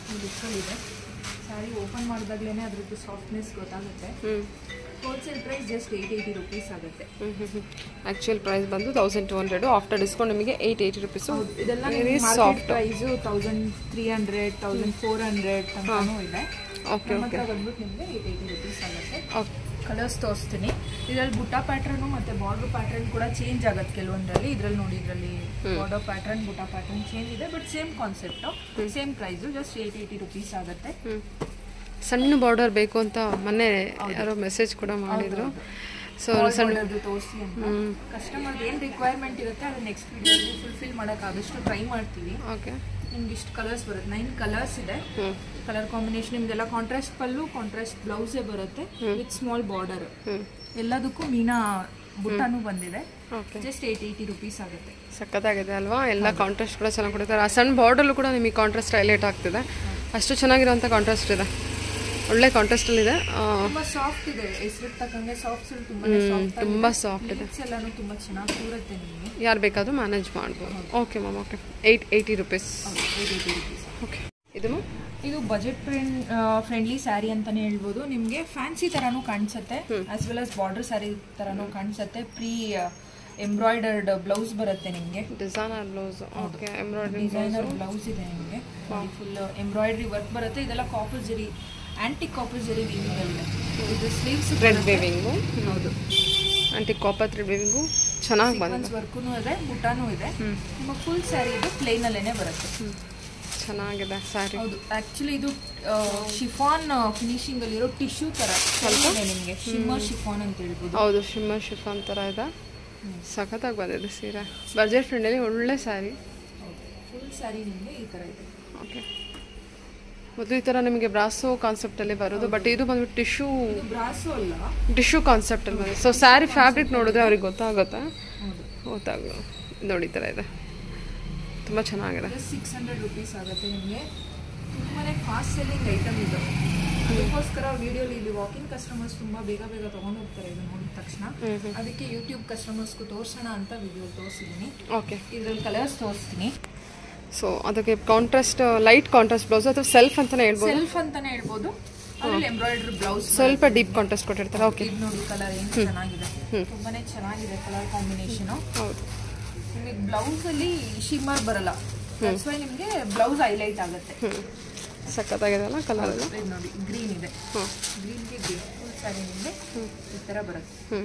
ಇದೆ ಸ್ಯಾರಿ ಓಪನ್ ಮಾಡಿದಾಗ್ಲೇ ಅದ್ರದ್ದು ಸಾಫ್ಟ್ನೆಸ್ ಗೊತ್ತಾಗುತ್ತೆ ಹ್ಞೂ wholesale price just eight eighty rupees ಆಗುತ್ತೆ ಹ್ಞೂ ಹ್ಞೂ ಹ್ಞೂ ಆ್ಯಕ್ಚುಯಲ್ ಪ್ರೈಸ್ ಬಂದು thousand two hundred after discount ನಿಮಗೆ ಏಯ್ಟ್ ಏಯ್ಟಿ ರುಪೀಸು ಇದೆಲ್ಲ very market soft price thousand three hundred thousand four hundred ತನಕನೂ ಇದೆ ಓಕೆ ನಮ್ಮ ಓಕೆ ಹತ್ರ ಬಂದ್ಬಿಟ್ಟು ನಿಮಗೆ ಏಯ್ಟ್ ಏಯ್ಟಿ ರುಪೀಸ್ ಆಗುತ್ತೆ ಓಕೆ ಕಲರ್ಸ್ ತೋರಿಸ್ತೀನಿ ಇದರಲ್ಲಿ ಬುಟ್ಟ ಪ್ಯಾಟ್ರನ್ ಮತ್ತೆ ಬಾರ್ಡರ್ ಪ್ಯಾಟ್ರನ್ ಕೂಡ ಚೇಂಜ್ ಆಗುತ್ತೆ ಕೆಲವೊಂದರಲ್ಲಿ ಇದ್ರಲ್ಲಿ ನೋಡಿ ಇದರಲ್ಲಿ border pattern butta pattern change ಇದೆ but same concept same price just eight eighty rupees ಆಗುತ್ತೆ ಹ್ಞೂ ಸಣ್ಣ ಬಾರ್ಡರ್ ಬೇಕು ಅಂತ ಮೊನ್ನೆ ಯಾರೋ ಮೆಸೇಜ್ ಕೂಡ ಮಾಡಿದರು ಸೊ ಸಣ್ಣ ಬಾರ್ಡರ್ದು ತೋರಿಸಿ ಅಂತ ಕಸ್ಟಮರ್ಗೆ ಏನು ರಿಕ್ವೈರ್ಮೆಂಟ್ ಇರುತ್ತೆ ಅದನ್ನ ನೆಕ್ಸ್ಟ್ ವಿಡಿಯೋಲಿ ಫುಲ್ಫಿಲ್ ಮಾಡೋಕ್ಕಾದಷ್ಟು ಟ್ರೈ ಮಾಡ್ತೀವಿ ಓಕೆ ನಿಮ್ಗೆ ಇಷ್ಟು ಕಲರ್ಸ್ ಬರುತ್ತೆ ನೈನ್ ಕಲರ್ಸ್ ಇದೆ ಹ್ಞೂ ಕಲರ್ ಕಾಂಬಿನೇಷನ್ ನಿಮ್ದೆಲ್ಲ ಕಾಂಟ್ರಾಸ್ಟ್ ಪಲ್ಲು ಕಾಂಟ್ರಾಸ್ಟ್ ಬ್ಲೌಸೇ ಬರುತ್ತೆ ವಿತ್ ಸ್ಮಾಲ್ ಬಾರ್ಡರ್ ಹ್ಞೂ ಎಲ್ಲದಕ್ಕೂ ಮೀನಾ ಬುಟ್ಟಾನು ಬಂದಿದೆ okay just eight eighty rupees ಆಗುತ್ತೆ ಸಖತ್ತಾಗಿದೆ ಅಲ್ವಾ ಎಲ್ಲ ಕಾಂಟ್ರಾಸ್ಟ್ ಕೂಡ ಚೆನ್ನಾಗಿ ಕೊಡ್ತಾರೆ ಆ ಸಣ್ಣ ಬಾರ್ಡರ್ಲು ಕೂಡ ನಿಮಗೆ ಕಾಂಟ್ರಾಸ್ಟ್ ಹೈಲೈಟ್ ಆಗ್ತಿದೆ ಅಷ್ಟು ಚೆನ್ನಾಗಿರೋಂಥ ಕಾಂಟ್ರಾಸ್ಟ್ ಇದೆ ಒಳ್ಳೆ ಕಾಂಟ್ರಾಸ್ಟಲ್ಲಿದೆ ತುಂಬಾ ಸಾಫ್ಟ್ ಇದೆ ಹೆಸರು ತಕ್ಕಂಗೆ ಸಾಫ್ಟ್ ತುಂಬಾ ಸಾಫ್ಟ್ ತುಂಬ ಸಾಫ್ಟ್ ಇದೆ ಎಲ್ಲಾನು ತುಂಬಾ ಚೆನ್ನಾಗಿ ಕೂರುತ್ತೆ ನಿಮಗೆ ಯಾರು ಬೇಕಾದರೂ ಮ್ಯಾನೇಜ್ ಮಾಡ್ಬೋದು okay ma'am okay eight eighty rupees eight eighty rupees okay ಇದು ಮ್ಯಾಮ್ ಇದು ಬಜೆಟ್ ಫ್ರೆಂಡ್ ಫ್ರೆಂಡ್ಲಿ ಸ್ಯಾರಿ ಅಂತಾನೆ ಹೇಳ್ಬೋದು ನಿಮಗೆ ಫ್ಯಾನ್ಸಿ ತರಾನು ಕಾಣಿಸುತ್ತೆ as well as border sari ತರಾನು ಕಾಣಿಸುತ್ತೆ ಪ್ರೀ ಎಂಬ್ರಾಯ್ಡರ್ಡ್ ಬ್ಲೌಸ್ ಬರುತ್ತೆ ನಿಮಗೆ designer blouse okay embroidery designer blouse ಇದೆ ನಿಮಗೆ ಫುಲ್ ಎಂಬ್ರಾಯ್ಡ್ರಿ ವರ್ಕ್ ಬರುತ್ತೆ ಇದೆಲ್ಲ ಕಾಪರ್ ಜರಿ ಆಂಟಿಕ್ ಕಾಪರ್ ಜರಿ ಇದೆ ಇದು ಸ್ಲೀವ್ಸ್ ಥ್ರೆಡ್ ವೇವಿಂಗು ಹೌದು ಆಂಟಿ ಕಾಪರ್ ಥ್ರೆಡ್ ವೇವಿಂಗು ಚೆನ್ನಾಗಿ ಬಂದಿದೆ ವರ್ಕೂ ಇದೆ ಬುಟ್ಟಾನು ಇದೆ ನಿಮಗೆ ಫುಲ್ ಸ್ಯಾರಿ ಇದು ಪ್ಲೇನ್ ಅಲ್ಲೇನೆ ಬರುತ್ತೆ ಹ್ಞೂ ಚೆನ್ನಾಗಿದೆ ಸ್ಯಾರಿ ಹೌದು ಆಕ್ಚುಲಿ ಇದು ಶಿಫಾನ್ ಫಿನಿಶಿಂಗ್ ಅಲ್ಲಿರೋ ಟಿಶ್ಯೂ ತರ ಸ್ವಲ್ಪ ನಿಮಗೆ ಶಿಮ್ಮರ್ ಶಿಫಾನ್ ಅಂತ ಹೇಳ್ಬೋದು ಹೌದು ಶಿಮ್ಮರ್ ಶಿಫಾನ್ ಥರ ಇದೆ ಸಖತ್ತಾಗಿ ಬಂದಿದೆ ಸೀರೆ ಬಜೆಟ್ ಫ್ರೆಂಡಲ್ಲಿ ಒಳ್ಳೆ ಸ್ಯಾರಿ ಫುಲ್ ಸ್ಯಾರಿ ನಿಮಗೆ ಈ ತರ ಇದೆ ಓಕೆ ಮೊದಲು ಈ ಥರ ನಿಮಗೆ ಬ್ರಾಸೋ ಕಾನ್ಸೆಪ್ಟಲ್ಲಿ ಬರೋದು ಬಟ್ ಇದು ಬಂದ್ಬಿಟ್ಟು ಟಿಶ್ಯೂ ಇದು ಬ್ರಾಸು ಅಲ್ಲ ಟಿಶ್ಯೂ ಕಾನ್ಸೆಪ್ಟಲ್ಲಿ ಬಂದಿದೆ ಸೊ ಸ್ಯಾರಿ ಫ್ಯಾಬ್ರಿಕ್ ನೋಡಿದ್ರೆ ಅವ್ರಿಗೆ ಗೊತ್ತಾಗುತ್ತೆ ಹೌದು ಗೊತ್ತಾಗ ನೋಡಿ ಈ ಥರ ಇದೆ ತುಂಬ ಚೆನ್ನಾಗಿದೆ ಸಿಕ್ಸ್ ಹಂಡ್ರೆಡ್ ರುಪೀಸ್ ಆಗುತ್ತೆ ನಿಮಗೆ ತುಂಬಾನೇ ಫಾಸ್ಟ್ ಸೆಲ್ಲಿಂಗ್ ಐಟಮ್ ಇದು ಅದಕ್ಕೋಸ್ಕರ ವಿಡಿಯೋಲಿ ಇಲ್ಲಿ ವಾಕಿಂಗ್ ಕಸ್ಟಮರ್ಸ್ ತುಂಬಾ ಬೇಗ ಬೇಗ ತಗೊಂಡು ಹೋಗ್ತಾರೆ ಇದು ನೋಡಿದ ತಕ್ಷಣ ಅದಕ್ಕೆ ಯೂಟ್ಯೂಬ್ ಕಸ್ಟಮರ್ಸ್ಗೂ ತೋರ್ಸೋಣ ಅಂತ ವಿಡಿಯೋ ತೋರಿಸಿದ್ದೀನಿ ಓಕೆ ಇದ್ರಲ್ಲಿ ಕಲರ್ಸ್ ತೋರಿಸ್ತೀನಿ ಸೊ ಅದಕ್ಕೆ ಕಾಂಟ್ರಾಸ್ಟ್ ಲೈಟ್ ಕಾಂಟ್ರಾಸ್ಟ್ ಬ್ಲೌಸ್ ಅಥವಾ ಸೆಲ್ಫ್ ಅಂತಲೇ ಹೇಳ್ಬೋದು ಸೆಲ್ಫ್ ಅಂತಾನೆ ಹೇಳ್ಬೋದು ಅದ್ರಲ್ಲಿ ಎಂಬ್ರಾಯ್ಡ್ರಿ ಬ್ಲೌಸ್ ಸ್ವಲ್ಪ ಡೀಪ್ ಕಾಂಟ್ರಾಸ್ಟ್ ಕೊಟ್ಟಿರ್ತಾರೆ ಓಕೆ ಇದು ನೋಡಿ ಕಲರ್ ಏನು ಚೆನ್ನಾಗಿದೆ ತುಂಬಾನೇ ಚೆನ್ನಾಗಿದೆ ಕಲರ್ ಕಾಂಬಿನೇಷನ್ ಹೌದು ನಿಮಗೆ ಬ್ಲೌಸ್ ಅಲ್ಲಿ ಶಿಮ್ಮರ್ ಬರಲ್ಲ ದಟ್ಸ್ ವೈ ನಿಮಗೆ ಬ್ಲೌಸ್ ಹೈಲೈಟ್ ಆಗುತ್ತೆ ಹ್ಞೂ ಸಖತ್ತಾಗಿದೆ ಅಲ್ಲ ಕಲರ್ ಎಲ್ಲ ಇದು ನೋಡಿ ಗ್ರೀನ್ ಇದೆ ಹ್ಞೂ ಗ್ರೀನ್ಗೆ ಗ್ರೀನ್ ಫುಲ್ ಸ್ಯಾರಿ ನಿಮಗೆ ಈ ಥರ ಬರುತ್ತೆ ಹ್ಞೂ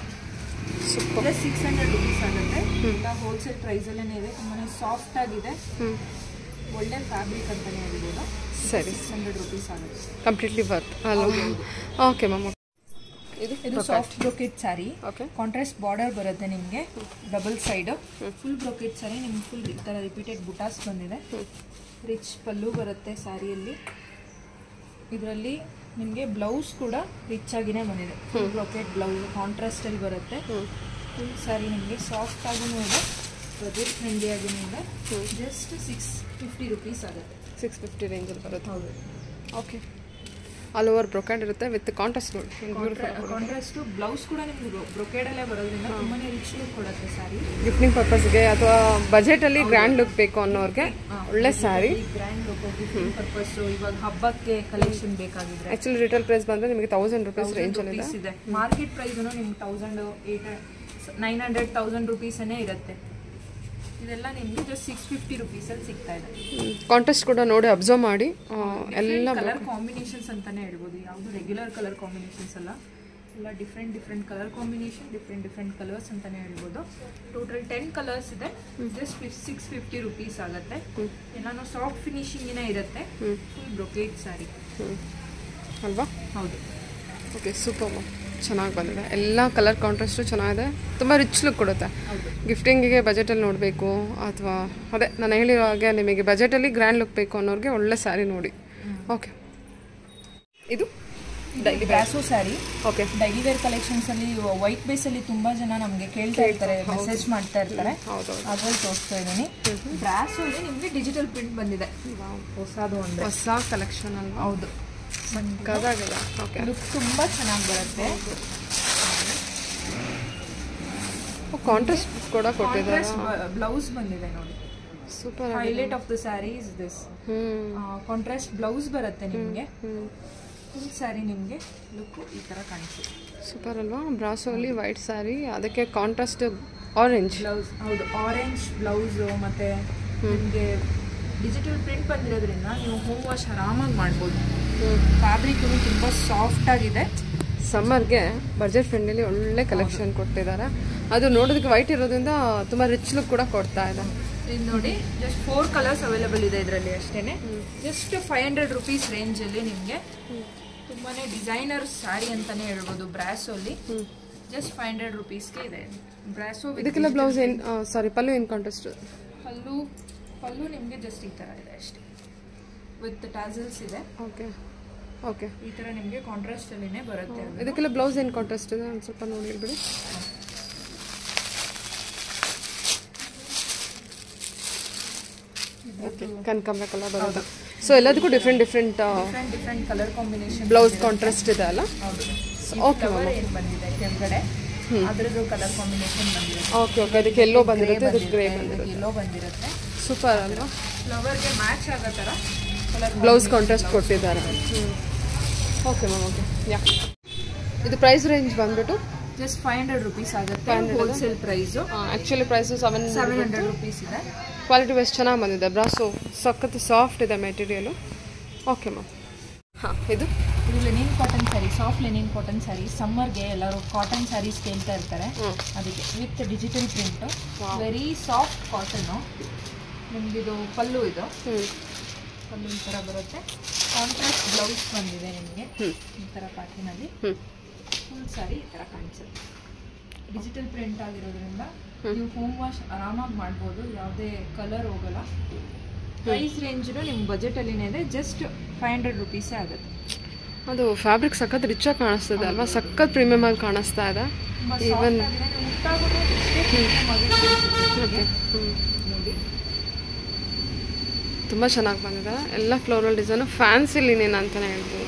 super just six hundred rupees ಆಗುತ್ತೆ ಎಲ್ಲ ಹೋಲ್ಸೇಲ್ ಪ್ರೈಸಲ್ಲೇ ಇದೆ ತುಂಬಾ ಸಾಫ್ಟ್ ಆಗಿದೆ ಹ್ಞೂ ಒಳ್ಳೆ ಫ್ಯಾಬ್ರಿಕ್ ಅಂತಲೇ ಹೇಳ್ಬೋದು ಸರಿ ಸಿಕ್ಸ್ ಹಂಡ್ರೆಡ್ ರುಪೀಸ್ ಆಗುತ್ತೆ ಕಂಪ್ಲೀಟ್ಲಿ ವರ್ತ್ ಅಲ್ಲ ಓಕೆ ಮ್ಯಾಮ್ ಇದು ಇದು soft brocade sari okay contrast border ಬರುತ್ತೆ ನಿಮಗೆ double side full brocade sari ನಿಮ್ಗೆ ಫುಲ್ ಈ ಥರ ರಿಪೀಟೆಡ್ ಬುಟಾಸ್ ಬಂದಿದೆ ರಿಚ್ ಪಲ್ಲು ಬರುತ್ತೆ ಸ್ಯಾರಿಯಲ್ಲಿ ಇದರಲ್ಲಿ ನಿಮಗೆ ಬ್ಲೌಸ್ ಕೂಡ ರಿಚ್ ಆಗಿನೇ ಬಂದಿದೆ ಫುಲ್ ಬ್ರೊಕೆಟ್ ಬ್ಲೌಸ್ ಕಾಂಟ್ರಾಸ್ಟಲ್ಲಿ ಬರುತ್ತೆ ಫುಲ್ ಸ್ಯಾರಿ ನಿಮಗೆ ಸಾಫ್ಟ್ ಆಗೂ ಇದೆ ಬಜೆಟ್ ಫ್ರೆಂಡ್ಲಿ ಆಗಿನೂ ಇದೆ ಜಸ್ಟ್ ಸಿಕ್ಸ್ ಫಿಫ್ಟಿ ರುಪೀಸ್ ಆಗುತ್ತೆ ಸಿಕ್ಸ್ ಫಿಫ್ಟಿ ರೇಂಜಲ್ಲಿ ಬರುತ್ತೆ ಹೌದು ಓಕೆ ಆಲ್ ಓವರ್ ಬ್ರೊಕ್ಯಾಂಡ್ ಇರುತ್ತೆ ವಿತ್ ಕಾಂಟ್ರಾಸ್ಟ್ ನೋಡಿ ಬ್ಯೂಟಿಫುಲ್ ಕಾಂಟ್ರಾಸ್ಟ್ ಬ್ಲೌಸ್ ಕೂಡ ನಿಮ್ಗೆ ಬ್ರೊಕೇಡಲ್ಲೇ ಬರೋದ್ರಿಂದ ತುಂಬಾನೇ ರಿಚ್ ಲುಕ್ ಕೊಡುತ್ತೆ ಸ್ಯಾರಿ ಗಿಫ್ಟಿಂಗ್ ಪರ್ಪಸ್ಗೆ ಅಥವಾ ಬಜೆಟಲ್ಲಿ ಗ್ರ್ಯಾಂಡ್ ಲುಕ್ ಬೇಕು ಅನ್ನೋರಿಗೆ ಒಳ್ಳೆ sari grand look gifting purpose ಇವಾಗ ಹಬ್ಬಕ್ಕೆ ಕಲೆಕ್ಷನ್ ಬೇಕಾಗಿದ್ರೆ ಆ್ಯಕ್ಚುಲಿ ರಿಟೇಲ್ ಪ್ರೈಸ್ ಬಂದರೆ ನಿಮಗೆ ತೌಸಂಡ್ ರುಪೀಸ್ ರೇಂಜಲ್ಲಿ ಇದೆ rupees ಇದೆ ಮಾರ್ಕೆಟ್ ಪ್ರೈಸ್ ನಿಮ್ಗೆ thousand eight nine hundred thousand ರುಪೀಸನ್ನೇ ಇರುತ್ತೆ ಇದೆಲ್ಲ ನಿಮ್ಗೆ ಜಸ್ಟ್ ಸಿಕ್ಸ್ ಫಿಫ್ಟಿ ರುಪೀಸಲ್ಲಿ ಸಿಗ್ತಾ ಇದೆ ಕಾಂಟ್ರಾಸ್ಟ್ ಕೂಡ ನೋಡಿ ಅಬ್ಸರ್ವ್ ಮಾಡಿ ಆ, ಎಲ್ಲ ಕಲರ್ ಕಾಂಬಿನೇಷನ್ಸ್ ಅಂತಾನೆ ಹೇಳ್ಬೋದು ಯಾವುದು ರೆಗ್ಯುಲರ್ ಕಲರ್ ಕಾಂಬಿನೇಷನ್ಸ್ ಅಲ್ಲ ಎಲ್ಲ different different colour combination different different colours ಅಂತಾನೆ ಹೇಳ್ಬೋದು ಟೋಟಲ್ ಟೆನ್ ಕಲರ್ಸ್ ಇದೆ ಜಸ್ಟ್ ಸಿಕ್ಸ್ ಫಿಫ್ಟಿ ರುಪೀಸ್ ಆಗುತ್ತೆ ಎಲ್ಲಾನು ಸಾಫ್ಟ್ ಫಿನಿಶಿಂಗಿನೇ ಇರುತ್ತೆ ಫುಲ್ ಬ್ರೊಕೇಟ್ ಸ್ಯಾರಿ ಹ್ಮ್. ಅಲ್ವಾ ಹೌದು ಓಕೆ ಸೂಪರ್ ಚೆನ್ನಾಗಿ ಬಂದಿದೆ ಎಲ್ಲ ಕಲರ್ ಕಾಂಟ್ರಾಸ್ಟು ಚೆನ್ನಾಗಿದೆ ತುಂಬ ರಿಚ್ ಲುಕ್ ಕೊಡುತ್ತೆ ಹೌದು ಗಿಫ್ಟಿಂಗಿಗೆ ಬಜೆಟಲ್ಲಿ ನೋಡಬೇಕು ಅಥವಾ ಅದೇ ನಾನು ಹೇಳಿರೋ ಹಾಗೆ ನಿಮಗೆ ಬಜೆಟಲ್ಲಿ ಗ್ರ್ಯಾಂಡ್ ಲುಕ್ ಬೇಕು ಅನ್ನೋರಿಗೆ ಒಳ್ಳೆ ಸ್ಯಾರಿ ನೋಡಿ ಓಕೆ ಇದು daily brasso sari okay daily wear collections ಅಲ್ಲಿ ವೈಟ್ ಬೇಸ್ ಅಲ್ಲಿ ತುಂಬಾ ಜನ ನಮಗೆ ಕೇಳ್ತಾ ಇರ್ತಾರೆ ಮೆಸೇಜ್ ಮಾಡ್ತಾ ಇರ್ತಾರೆ ಹೌದು ಅದ್ರಲ್ಲಿ ತೋರಿಸ್ತಾ ಇದ್ದೀನಿ ಬ್ರಾಸೋ ಅಲ್ಲಿ ನಿಮ್ಗೆ ಡಿಜಿಟಲ್ ಪ್ರಿಂಟ್ ಬಂದಿದೆ ಹೊಸದು ಒಂದು ಹೊಸ ಕಲೆಕ್ಷನ್ ಅಲ್ವಾ ಹೌದು ಗದಾಗಿದೆ ಓಕೆ ಲುಕ್ ತುಂಬಾ ಚೆನ್ನಾಗಿ ಬರುತ್ತೆ ಕಾಂಟ್ರಾಸ್ಟ್ ಕೂಡ ಕೊಟ್ಟಿದ್ದಾರೆ ಬ್ಲೌಸ್ ಬಂದಿದೆ ನೋಡಿ super highlight of the sari is this ಹ್ಞೂ ಕಾಂಟ್ರಾಸ್ಟ್ ಬ್ಲೌಸ್ ಬರುತ್ತೆ ನಿಮಗೆ ಹ್ಞೂ ಫುಲ್ ಸ್ಯಾರಿ ನಿಮಗೆ ಲುಕ್ ಈ ತರ ಕಾಣಿಸುತ್ತೆ ಸೂಪರ್ ಅಲ್ವಾ ಬ್ರಾಸೋಲಿ ವೈಟ್ ಸ್ಯಾರಿ ಅದಕ್ಕೆ ಕಾಂಟ್ರಾಸ್ಟ್ ಆರೆಂಜ್ ಬ್ಲೌಸ್ ಹೌದು ಆರೆಂಜ್ ಬ್ಲೌಸ್ ಮತ್ತೆ ನಿಮಗೆ ಡಿಜಿಟಲ್ ಪ್ರಿಂಟ್ ಬಂದಿರೋದ್ರಿಂದ ನೀವು ಹೋಮ್ ವಾಶ್ ಆರಾಮಾಗಿ ಮಾಡ್ಬೋದು ಫ್ಯಾಬ್ರಿಕ್ ತುಂಬ ಸಾಫ್ಟ್ ಆಗಿದೆ ಸಮ್ಮರ್ಗೆ ಬಜೆಟ್ ಫ್ರೆಂಡಲ್ಲಿ ಒಳ್ಳೆ ಕಲೆಕ್ಷನ್ ಕೊಟ್ಟಿದ್ದಾರೆ ಅದು ನೋಡೋದಕ್ಕೆ ವೈಟ್ ಇರೋದ್ರಿಂದ ತುಂಬ ರಿಚ್ ಲುಕ್ ಕೂಡ ಕೊಡ್ತಾ ಇದೆ ಇದು ನೋಡಿ ಜಸ್ಟ್ ಫೋರ್ ಕಲರ್ಸ್ ಅವೈಲೇಬಲ್ ಇದೆ ಇದರಲ್ಲಿ ಅಷ್ಟೇನೆ ಜಸ್ಟ್ ಫೈವ್ ಹಂಡ್ರೆಡ್ ರುಪೀಸ್ ರೇಂಜಲ್ಲಿ ನಿಮಗೆ ತುಂಬಾನೇ ಡಿಸೈನರ್ ಸ್ಯಾರಿ ಅಂತಾನೆ ಹೇಳ್ಬೋದು ಬ್ರಾಸೋಲಿ ಜಸ್ಟ್ ಫೈವ್ ಹಂಡ್ರೆಡ್ ರುಪೀಸ್ಗೆ ಇದೆ ಬ್ರಾಸೋ ಇದಕ್ಕೆಲ್ಲ ಬ್ಲೌಸ್ ಏನು ಸಾರಿ ಪಲ್ಲು ಏನು ಕಾಂಟ್ರಾಸ್ಟ್ ಪಲ್ಲು ಪಲ್ಲು ನಿಮಗೆ ಜಸ್ಟ್ ಈ ಥರ ಇದೆ ಅಷ್ಟೇ ವಿತ್ ಟ್ಯಾಸಲ್ಸ್ ಇದೆ ಓಕೆ ಓಕೆ ಈ ಥರ ನಿಮಗೆ ಕಾಂಟ್ರಾಸ್ಟ್ ಅಲ್ಲಿನೇ ಬರುತ್ತೆ ಅದು. ಇದಕ್ಕೆಲ್ಲ ಬ್ಲೌಸ್ ಏನು ಕಾಂಟ್ರಾಸ್ಟ್ ಇದೆ ಒಂದು ಸ್ವಲ್ಪ ನೋಡಿ ಹೇಳ್ಬಿಡಿ ಓಕೆ ಕನಕಾಂಬರ ಕಲರ್ ಬರೋದು ಸೊ ಎಲ್ಲದಕ್ಕೂ different different different different colour combination blouse contrast ಇದೆ ಅಲ್ಲ ಹೌದು ಓಕೆ ಫ್ಲವರ್ ಏನು ಬಂದಿದೆ ಕೆಳಗಡೆ ಅದ್ರದ್ದು ಕಲರ್ ಕಾಂಬಿನೇಷನ್ ಬಂದಿರುತ್ತೆ ಓಕೆ ಓಕೆ ಅದಕ್ಕೆ ಎಲ್ಲೋ ಬಂದಿರುತ್ತೆ ಅದಕ್ಕೆ ಗ್ರೇ ಬಂದಿರುತ್ತೆ ಎಲ್ಲೋ ಬಂದಿರುತ್ತೆ ಸೂಪರ್ ಅಲ್ವಾ ಫ್ಲವರ್ಗೆ ಮ್ಯಾಚ್ ಆಗೋ ಥರ ಕಲರ್ ಬ್ಲೌಸ್ ಕಾಂಟ್ರಾಸ್ಟ್ ಕೊಟ್ಟಿದ್ದಾರೆ ಓಕೆ ಮ್ಯಾಮ್ ಓಕೆ ಯಾ ಇದು ಪ್ರೈಸ್ ರೇಂಜ್ ಬಂದ್ಬಿಟ್ಟು ಜಸ್ಟ್ ಫೈವ್ ಹಂಡ್ರೆಡ್ ರುಪೀಸ್ ಆಗುತ್ತೆ wholesale price actually price seven seven hundred rupees ಇದೆ ಕ್ವಾಲಿಟಿ ವೈಸ್ ಚೆನ್ನಾಗಿ ಬಂದಿದೆ ಬ್ರಾಸು ಸಖತ್ತು ಸಾಫ್ಟ್ ಇದೆ ಮೆಟೀರಿಯಲು ಓಕೆ ಮ್ಯಾಮ್ ಹಾಂ ಇದು ಇದು linen cotton sari soft linen cotton sari ಸಮ್ಮರ್ಗೆ ಎಲ್ಲರೂ ಕಾಟನ್ ಸ್ಯಾರೀಸ್ ಕೇಳ್ತಾ ಇರ್ತಾರೆ ಹ್ಮ್. ಅದಕ್ಕೆ with digital print very soft ಕಾಟನ್ನು ನಿಮಗಿದು ಪಲ್ಲು ಇದು ಹ್ಞೂ ಪಲ್ಲು ಈ ಥರ ಬರುತ್ತೆ ಕಾಂಟ್ರಾಸ್ಟ್ ಬ್ಲೌಸ್ ಬಂದಿದೆ ನಿಮಗೆ ಹ್ಮ್. ಈ ಥರ ಪ್ಯಾಟರ್ನಲ್ಲಿ ಹ್ಞೂ ಫುಲ್ ಸ್ಯಾರಿ ಈ ಥರ ಕಾಣಿಸುತ್ತೆ ಡಿಜಿಟಲ್ ಪ್ರಿಂಟ್ ಆಗಿರೋದ್ರಿಂದ ನೀವು ಹೋಮ್ ವಾಶ್ ಆರಾಮಾಗಿ ಮಾಡ್ಬೋದು ಯಾವುದೇ ಕಲರ್ ಹೋಗಲ್ಲ ಪ್ರೈಸ್ ರೇಂಜ್ನು ನಿಮ್ಮ ಬಜೆಟಲ್ಲಿನೇ ಇದೆ ಜಸ್ಟ್ ಫೈವ್ ಹಂಡ್ರೆಡ್ ರುಪೀಸೇ ಆಗುತ್ತೆ ಅದು ಫ್ಯಾಬ್ರಿಕ್ ಸಖತ್ ರಿಚಾಗಿ ಕಾಣಿಸ್ತದೆ ಅಲ್ವಾ ಸಖತ್ ಪ್ರೀಮಿಯಮ್ ಆಗಿ ಕಾಣಿಸ್ತಾ ಇದೆ ತುಂಬಾ Even- soft ಆಗಿದೆ. ನೀವು ಮುಟ್ಟಾಗೂನು ಇಷ್ಟೇ premium ಆಗಿ ಕಾಣಿಸುತ್ತೆ ನಿಮ್ಗೆ. ಹ್ಞೂ ನೋಡಿ ತುಂಬ ಚೆನ್ನಾಗಿ ಬಂದಿದೆ ಎಲ್ಲ ಫ್ಲೋರಲ್ ಡಿಸೈನು ಫ್ಯಾನ್ಸಿ ಲಿನೇನ್ ಅಂತಲೇ ಹೇಳ್ಬೋದು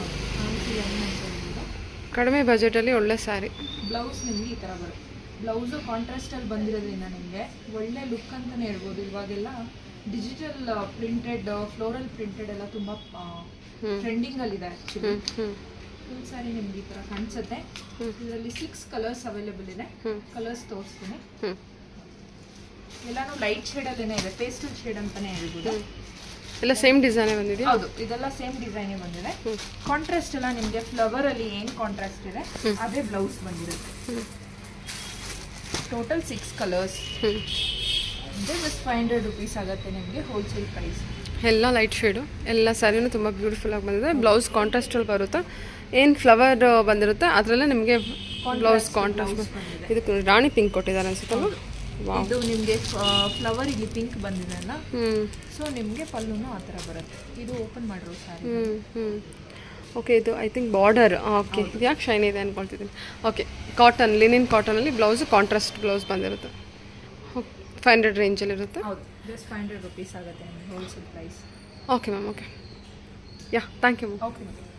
ಕಡಿಮೆ ಬಜೆಟಲ್ಲಿ ಒಳ್ಳೆ ಸ್ಯಾರಿ ಬ್ಲೌಸ್ ನಿಮ್ಗೆ ಈ ಥರ ಬರುತ್ತೆ ಬ್ಲೌಸು ಕಾಂಟ್ರಾಸ್ಟಲ್ಲಿ ಬಂದಿರೋದ್ರಿಂದ ನಿಮಗೆ ಒಳ್ಳೆ ಲುಕ್ ಅಂತಲೇ ಹೇಳ್ಬೋದು ಇವಾಗೆಲ್ಲ ಡಿಜಿಟಲ್ ಪ್ರಿಂಟೆಡ್ ಫ್ಲೋರಲ್ ಪ್ರಿಂಟೆಡ್ ಎಲ್ಲ ತುಂಬ ಹ್ಮ್. ಟ್ರೆಂಡಿಂಗಲ್ಲಿದೆ ಆ್ಯಕ್ಚುಲಿ ಹ್ಞೂ ಹ್ಞೂ ಫುಲ್ ಸ್ಯಾರಿ ನಿಮ್ಗೆ ಈ ಥರ ಕಾಣಿಸುತ್ತೆ ಇದರಲ್ಲಿ ಸಿಕ್ಸ್ ಕಲರ್ಸ್ ಅವೈಲೇಬಲ್ ಇದೆ ಹ್ಮ್. ಕಲರ್ಸ್ ತೋರಿಸ್ತೀನಿ ಹ್ಞೂ ಎಲ್ಲಾನು ಲೈಟ್ ಶೇಡಲ್ಲೇ ಇದೆ ಪೇಸ್ಟಲ್ ಶೇಡ್ ಅಂತಾನೆ ಹೇಳ್ಬೋದು ಎಲ್ಲ ಸೇಮ್ ಡಿಸೈನೇ ಬಂದಿದೆಯಾ ಹೌದು ಇದೆಲ್ಲ ಸೇಮ್ ಡಿಸೈನೇ ಬಂದಿದೆ ಕಾಂಟ್ರಾಸ್ಟ್ ಎಲ್ಲ ನಿಮಗೆ ಫ್ಲವರ್ ಅಲ್ಲಿ ಏನ್ ಕಾಂಟ್ರಾಸ್ಟ್ ಇದೆ ಅದೇ ಬ್ಲೌಸ್ ಬಂದಿರುತ್ತೆ ಟೋಟಲ್ ಸಿಕ್ಸ್ ಕಲರ್ಸ್ ಹ್ಞೂ ಅಂದ್ರೆ ಬಸ್ ಫೈವ್ ಹಂಡ್ರೆಡ್ ರುಪೀಸ್ ಆಗುತ್ತೆ ನಿಮಗೆ ಹೋಲ್ಸೇಲ್ ಪ್ರೈಸ್ ಎಲ್ಲ ಲೈಟ್ ಶೇಡು ಎಲ್ಲ ಸ್ಯಾರಿನೂ ತುಂಬ ಬ್ಯೂಟಿಫುಲ್ ಆಗಿ ಬಂದಿದೆ ಬ್ಲೌಸ್ ಕಾಂಟ್ರಾಸ್ಟಲ್ಲಿ ಬರುತ್ತೆ ಏನು ಫ್ಲವರ್ ಬಂದಿರುತ್ತೆ ಅದರಲ್ಲೇ ನಿಮಗೆ ಬ್ಲೌಸ್ ಕಾಂಟ್ರಾಸ್ಟ್ ಇದಕ್ಕೆ ರಾಣಿ ಪಿಂಕ್ ಕೊಟ್ಟಿದ್ದಾರೆ ಅನ್ಸುತ್ತಲ್ಲ ವಾವ್ ಇದು ನಿಮಗೆ ಫ್ಲವರ್ ಇಲ್ಲಿ ಪಿಂಕ್ ಬಂದಿದೆ ಅಲ್ಲ ಹ್ಞೂ ಸೊ ನಿಮಗೆ ಪಲ್ಲುನು ಆ ಥರ ಬರುತ್ತೆ ಇದು ಓಪನ್ ಮಾಡಿರೋ ಸ್ಯಾರಿ ಹ್ಞೂ ಹ್ಞೂ ಓಕೆ ಇದು ಐ ಥಿಂಕ್ ಬಾರ್ಡರ್ ಓಕೆ ಇದು ಯಾಕೆ ಶೈನ್ ಇದೆ ಅಂದ್ಕೊಳ್ತಿದ್ದೀನಿ ಓಕೆ ಕಾಟನ್ ಲಿನಿನ್ ಕಾಟನಲ್ಲಿ ಬ್ಲೌಸ್ ಕಾಂಟ್ರಾಸ್ಟ್ ಬ್ಲೌಸ್ ಬಂದಿರುತ್ತೆ ಫೈವ್ ಹಂಡ್ರೆಡ್ ರೇಂಜಲ್ಲಿರುತ್ತೆ ಹೌದು ಜಸ್ಟ್ ಫೈವ್ ಹಂಡ್ರೆಡ್ ರುಪೀಸ್ ಆಗುತ್ತೆ ನಿಮಗೆ wholesale price okay ma'am okay yeah thank you ma'am okay